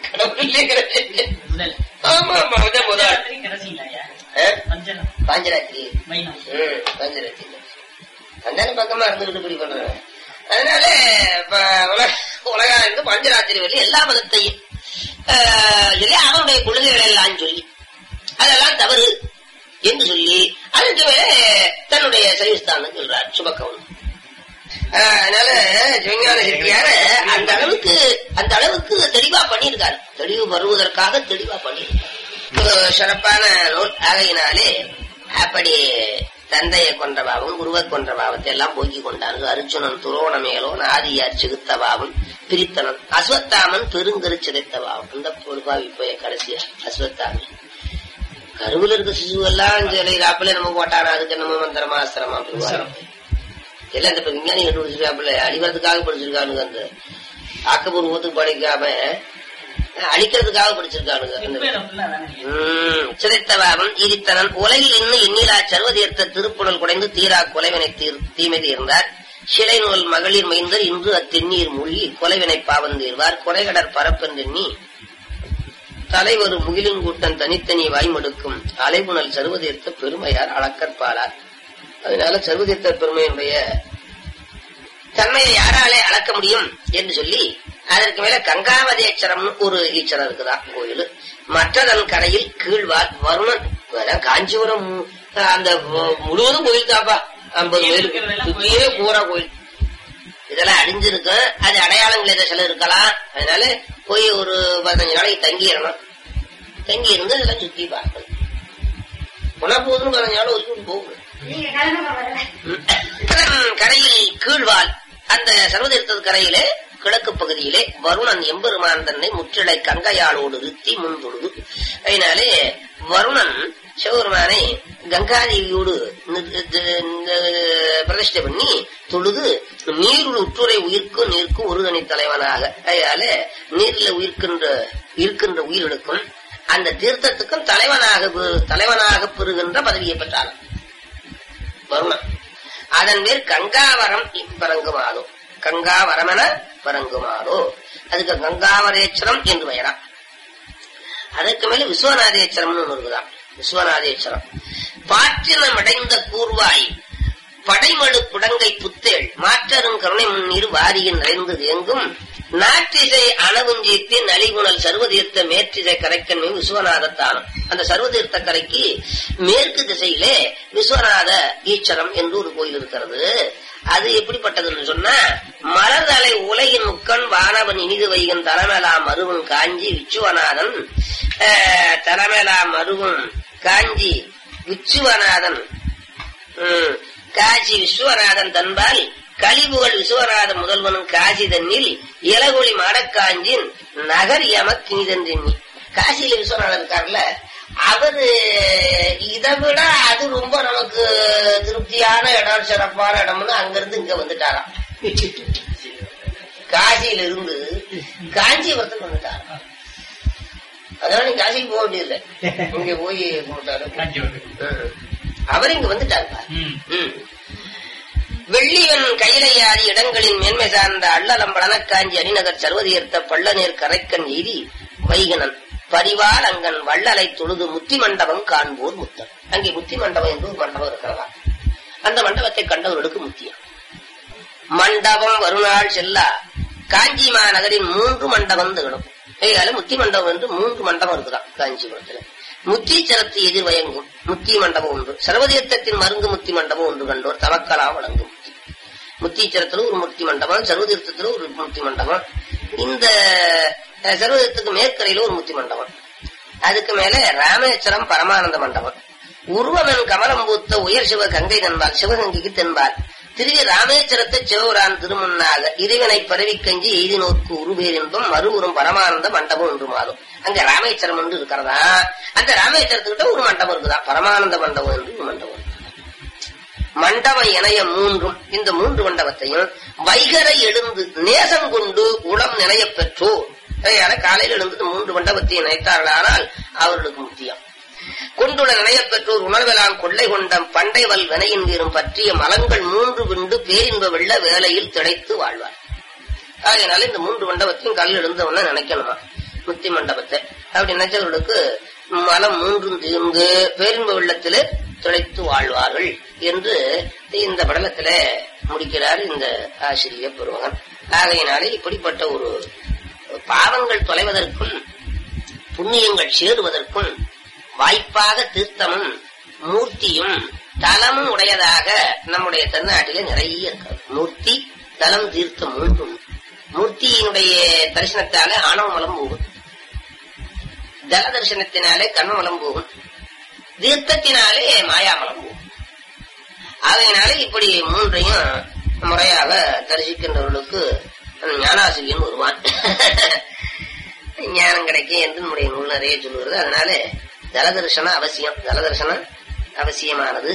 கடவுள் இல்லைங்கிறது முதல் ஆமா ஆமா அதான் முதல் பஞ்சராத்திரி கடைசியிலாயா ஆ? பஞ்சரம் பாஞ்சராத்திரி வைணம் ம், பாஞ்சராத்திரி அந்தான பக்கமா இருந்துகிட்டு இப்படி பண்றாங்க அதனால இப்ப உலக உலகம் இருந்து பஞ்சராத்திரி வரல எல்லா மதத்தையும் ஆஹ், எல்லாம் அவனுடைய கொள்கைகள் எல்லாம் சொல்லி அதெல்லாம் தவறு என்று சொல்லி அதுக்கு மேல தன்னுடைய சைவஸ்தானம் சொல்றார் சுபக்கவன் ஆஹ், அதனால சிவஞான செட்டியார அந்த அளவுக்கு அந்த அளவுக்கு தெளிவா பண்ணியிருக்காரு தெளிவு வருவதற்காக தெளிவா பண்ணியிருக்காரு ஒரு சிறப்பான நூல் ஆகையினாலே அப்படி தந்தையை கொன்ற பாவம் குருவை கொன்ற பாவத்தை எல்லாம் போக்கி கொண்டான் அர்ஜுனன் துரோணமேலோன் ஆதியார் சிகுத்த பாவம் பிரித்தனன் அஸ்வத்தாமன் பெருங்கரு சிதைத்த பாவம் இந்த பொறுப்பாவி போய் கடைசியா அஸ்வத்தாமன் கருவில் இருக்க சிசு எல்லாம் சிலையிலாப்புல நம்ம போட்டானா அதுக்கு நம்ம மந்திரமா அஸ்திரமா அப்படின்னு எல்லாம் இந்த இப்ப விஞ்ஞானி கண்டுபிடிச்சிருக்காப்புல அழிவதுக்காக படிச்சிருக்கானுங்க அந்த ஆக்கப்பூர்வத்துக்கு படிக்காம அழிக்கிறதுக்காக படிச்சிருக்கானுங்க அந்த இப்ப ஃபுல்லா தானே உம், சிதைத்தவாவன் ஈரித்தனன் உலகில் இன்னும் எண்ணிலா சர்வதீர்த்த திருப்புணல் குடைந்து தீரா கொலைவினை தீர் தீமை தீர்ந்தார் சிலை நூல் மகளிர் மைந்தர் இன்று அத்தென்னீர் மூழ்கி கொலைவினை பாவந்தீர்வார் கொலைகடற் பரப்பென்றெண்ணி தலைவரு முகிலுங்கூட்டன் தனித்தனி வாய்மடுக்கும் அலைபுணல் சர்வதீர்த்த பெருமையார் அளக்கற்பாலார் அதனால சர்வதீர்த்த பெருமையினுடைய தன்மையை யாராலே அளக்க முடியும் என்று சொல்லி அதற்கு மேல கங்காவதேச்சரம்னு ஒரு ஈச்சரம் இருக்குதான் கோயில் மற்றதன் கரையில் கீழ்வார் வருணன் அதான் காஞ்சிபுரம் அஹ், அந்த மு- முழுவதும் கோயில் தாப்பா ஐம்பது கோயில் சுத்தியே பூரா கோயில் இதெல்லாம் அழிஞ்சிருக்கு அது அடையாளங்கள் ஏதோ சில இருக்கலாம் அதனால போய் ஒரு பதினஞ்சு நாளைக்கு தங்கிடணும் தங்கி இருந்து அதெல்லாம் சுத்தி பார்க்கணும் உணா போதுன்னு பதினஞ்சு நாள் ஒதுக்கி போகணும் உம், கரையில் கீழ்வால் அந்த சர்வதீர்த்தது கரையிலே கிழக்கு பகுதியிலே வருணன் எம்பெருமான் தன்னை முற்றிலை கங்கையாளோடு நிறுத்தி முன்தொழுது அதனாலே வருணன் சிவபெருமானை கங்காதேவியோடு நி- நி- பிரதிஷ்டை பண்ணி தொழுது நீருள் உற்றுரை உயிர்க்கும் நீர்க்கும் ஒரு தனி தலைவனாக அதனால நீரில் உயிர்க்கின்ற இருக்கின்ற உயிர்களுக்கும் அந்த தீர்த்தத்துக்கும் தலைவனாக பெறு- தலைவனாக பெறுகின்ற பதவியை பெற்றாலும் வருணன் அதன் மேல் கங்காவரம் இப்பரங்குமாதோ கங்காவரமென பரங்குமாதோ அதுக்கு கங்காவரேச்சரம் என்று பெயரா அதற்கு மேல விஸ்வநாதேச்சரம்னு ஒண்ணு இருக்குதான் விஸ்வநாதேச்சரம் பாற்றினம் அடைந்த கூர்வாய் படைமடு புடங்கை புத்தேள் மாற்றரும் கருணை முன்னீர் வாரியின் நிறைந்து தேங்கும் நாட்டிசை அணவுஞ்சீர்த்தி நலிகுணல் சர்வதீர்த்த மேற்றிசை கரைக்கன்மை விஸ்வநாதத்தானம் அந்த சர்வதீர்த்த கரைக்கு மேற்கு திசையிலே விஸ்வநாத ஈச்சரம் என்று ஒரு கோயில் இருக்கிறது அது எப்படிப்பட்டதுன்னு சொன்னா மலர்தலை உலகின் முக்கண் வானவன் இனிது வைகன் தலைமலா மருவன் காஞ்சி விச்சுவநாதன் அஹ், தலைமலா மருவன் காஞ்சி விச்சுவநாதன் ம், காசி விஸ்வநாதன் தன்பால் கலிபுகழ் விஸ்வநாத முதல்வனும் காசி தன்னில் இலகுலி மாடக்காஞ்சின் நகர் யமக்கினிதன்றெண்ணி காசியில விஸ்வநாதன் இருக்கார்ல அவரு இதை விட அது ரொம்ப நமக்கு திருப்தியான இடம் சிறப்பான இடம்னு அங்கிருந்து இங்க வந்துட்டாராம் காசியில இருந்து காஞ்சிபுரத்துக்கு வந்துட்டாராம் அதனால நீ காசிக்கு போக வேண்டியதில்லை இங்க போய் கும்பிட்டாரு ம். அவர் இங்க வந்துட்டாருப்பா ம். ம். வெள்ளியன் கையிலையாதி இடங்களின் மேன்மை சார்ந்த அள்ளலம்பளன காஞ்சி அணிநகர் சர்வதீர்த்த பள்ளநீர் கரைக்கன் எய்தி வைகனன் பரிவால் அங்கன் வள்ளலை தொழுது முத்தி மண்டபம் காண்போர் முத்தர் அங்கே முத்தி மண்டபம் என்று ஒரு மண்டபம் இருக்கிறதா அந்த மண்டபத்தை கண்டவர்களுக்கு முத்தியம் மண்டபம் வருநாள் செல்லா காஞ்சி மாநகரின் மூன்று மண்டபம் திகழும் கையால முத்தி மண்டபம் என்று மூன்று மண்டபம் இருக்குதான் காஞ்சிபுரத்துல முத்தீச்சரத்து எதிர் வயங்கும் முத்தி மண்டபம் ஒன்று சர்வதீர்த்தத்தின் மருங்கு முத்தி மண்டபம் ஒன்று கண்டோர் தவக்கலா வழங்கும் முத்தி முத்தீச்சரத்துல ஒரு முத்தி மண்டபம் சர்வதீர்த்தத்துல ஒரு முத்தி மண்டபம் இந்த அஹ், சர்வதீர்த்தத்துக்கு மேற்கரையில ஒரு முத்தி மண்டபம் அதுக்கு மேல ராமேஸ்வரம் பரமானந்த மண்டபம் உருவமன் கமலம் பூத்த உயர் சிவ கங்கை தன்பால் சிவகங்கைக்கு தென்பால் திருவி ராமேஸ்வரத்தை சிவபுரான் திருமுன்னாக இறைவனை பரவி கஞ்சி எய்தினோர்க்கு உருபேர் என்பம் மறுபுறம் பரமானந்த மண்டபம் ஒன்று மாறும் அங்க ராமேஸ்வரம் என்று இருக்கிறதா அந்த ராமேஸ்வரத்துக்கிட்ட ஒரு மண்டபம் இருக்குதா பரமானந்த மண்டபம் என்று ஒரு மண்டபம் இருக்கு. மண்டப இணைய மூன்றும் இந்த மூன்று மண்டபத்தையும் வைகரை எழுந்து நேசம் கொண்டு உளம் நிலையப் பெற்றோர் அதனால காலையில் எழுந்து மூன்று மண்டபத்தை நினைத்தார்களானால் அவர்களுக்கு முக்கியம் கொண்டுள்ள நிலையப் பெற்றோர் உணர்வெல்லாம் கொள்ளை கொண்ட பண்டைவல் வினையின் வீரும் பற்றிய மலங்கள் மூன்று விண்டு பேரின்ப வெள்ள வேலையில் திளைத்து வாழ்வார் அதனால இந்த மூன்று மண்டபத்தையும் கல் எழுந்தவன நினைக்கணுமா முத்தி மண்டபத்தை அப்படி நினைச்சவர்களுக்கு மலம் மூன்றும் தீர்ந்து பேரின்ப வெள்ளத்திலே திளைத்து வாழ்வார்கள் என்று இந்த படலத்தில முடிக்கிறார் இந்த ஆசிரியர் பெருமகன் ஆகையினாலே இப்படிப்பட்ட ஒரு பாவங்கள் தொலைவதற்கும் புண்ணியங்கள் சேருவதற்கும் வாய்ப்பாக தீர்த்தமும் மூர்த்தியும் தலமும் உடையதாக நம்முடைய தென்னாட்டிலே நிறைய இருக்கு மூர்த்தி தலம் தீர்த்தம் மூன்றும் மூர்த்தியினுடைய தரிசனத்தாலே ஆணவமலம் போகும் தல தரிசனத்தினாலே கண்ணமலம் போகும் தீர்த்தத்தினாலே மாயாமலம் போகும் ஆகையினாலே இப்படி மூன்றையும் முறையாக தரிசிக்கின்றவர்களுக்கு ஞானாசிரியன் வருவான் ஞானம் கிடைக்கும் என்று நம்முடைய நூல் நிறைய சொல்லுகிறது அதனால ஜலதர்சனம் அவசியம் ஜலதர்சனம் அவசியமானது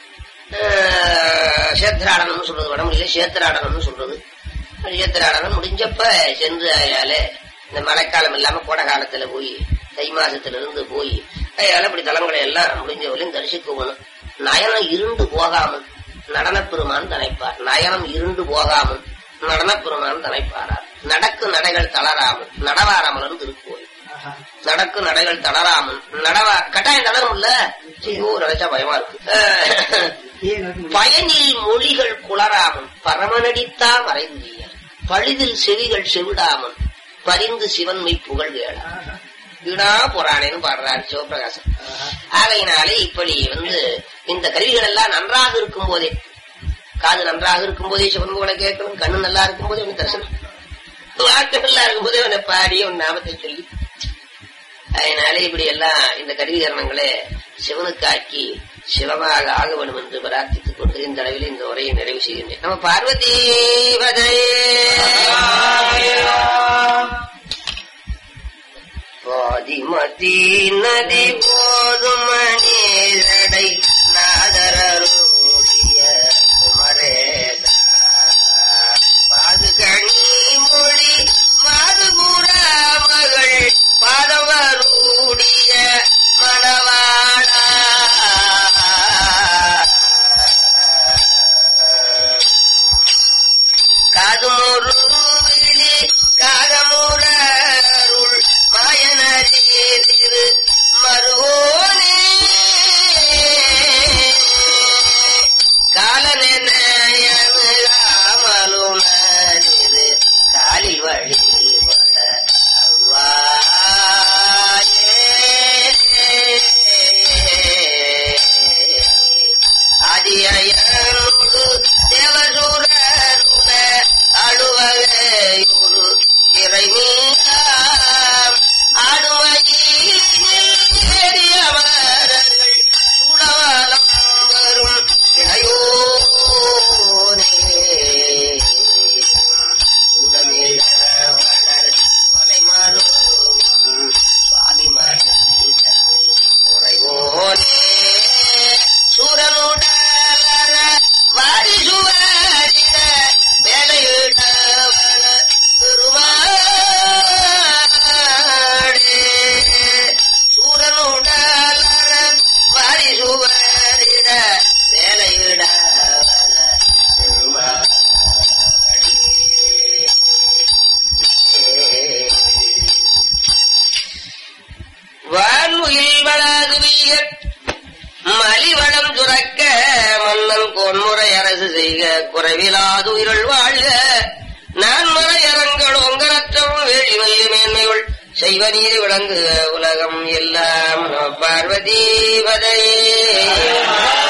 சேத்திராடனம் சொல்றது வடமொழியில சேத்திராடனம்னு சொல்றது சேத்திராடனம் முடிஞ்சப்ப சென்று அயால இந்த மழைக்காலம் இல்லாம கோடை காலத்துல போய் தை மாசத்துல இருந்து போய் அயால இப்படி தலங்களை எல்லாம் முடிஞ்சவரையும் தரிசிக்கணும் நயனம் இருண்டு போகாமல் நடனப்பெருமான் தனைப்பார் நயனம் இருண்டு போகாமல் நடனப்பெருமான் தனைப்பாரார் நடக்கு நடைகள் தளராமல் நடவாராமல் திருக்கோயில் நடக்கு நடைகள் தளராமல் நடவா கட்டாயம் தளரும்ல ஐயோ நினைச்சா பயமா இருக்கு பயனில் மொழிகள் குளராமல் பரமனடித்தா மறைந்திய பழிதில் செவிகள் செவிடாமல் பரிந்து சிவன்மை புகழ் வேளா வீணா புராணேன்னு பாடுறாரு சிவபிரகாசம் ஆகையினாலே இப்படி வந்து இந்த கருவிகள் எல்லாம் நன்றாக இருக்கும் போதே காது நன்றாக இருக்கும் போதே சிவன் புகழை கேட்கணும் கண்ணு நல்லா இருக்கும் போதே அவன் தரிசனம் வாக்கு நல்லா இருக்கும் போதே அவனை பாடி அவன் நாமத்தை சொல்லி அதனால இப்படி எல்லாம் இந்த கருவிகரணங்களை சிவனுக்காக்கி சிவமாக ஆக வேண்டும் என்று பிரார்த்தித்துக் கொண்டு இந்த அளவில் இந்த உரையை நிறைவு செய்கின்றேன் நம்ம பார்வதி பாதிமதி நதி போதும் மணிரடை நாதரருடைய குமரேத பாதுகணி மொழி மாதுபுர மகள் பாதவருடைய மணவாளா காதுமொரு விழி காகமுரருள் மாயனரீதிரு மருவோனே காலனெனமலுணரிரு காலில் வழி ஆதியனோடு தேவசூரருட அழுவகையுரு இறைமீனாம் ஆடுமையில் பெரியவர்கள் சுடவலம் வரும் இளையோனே உடமில் வளர் கொலைமாறும் சுவாமி மரணி உறைவோனே சூரனுடல வாரி சுவரிட வேலையிடவன பெருமாடே சூரனுடல வாரி சுவரிட வேலையிடவன பெருமாடே வான்முகில் வளாகுவீர் மலிவளம் துறக்க மன்னன் கோன்முறை அரசு செய்க குறைவிலாது உயிரள் வாழ்க நான் மறையரங்கள் ஒங்கரற்றவும் வேழி வல்லி மேன்மைகள் செய்வ நீதி விளங்குக உலகம் எல்லாம் பார்வதி வதையே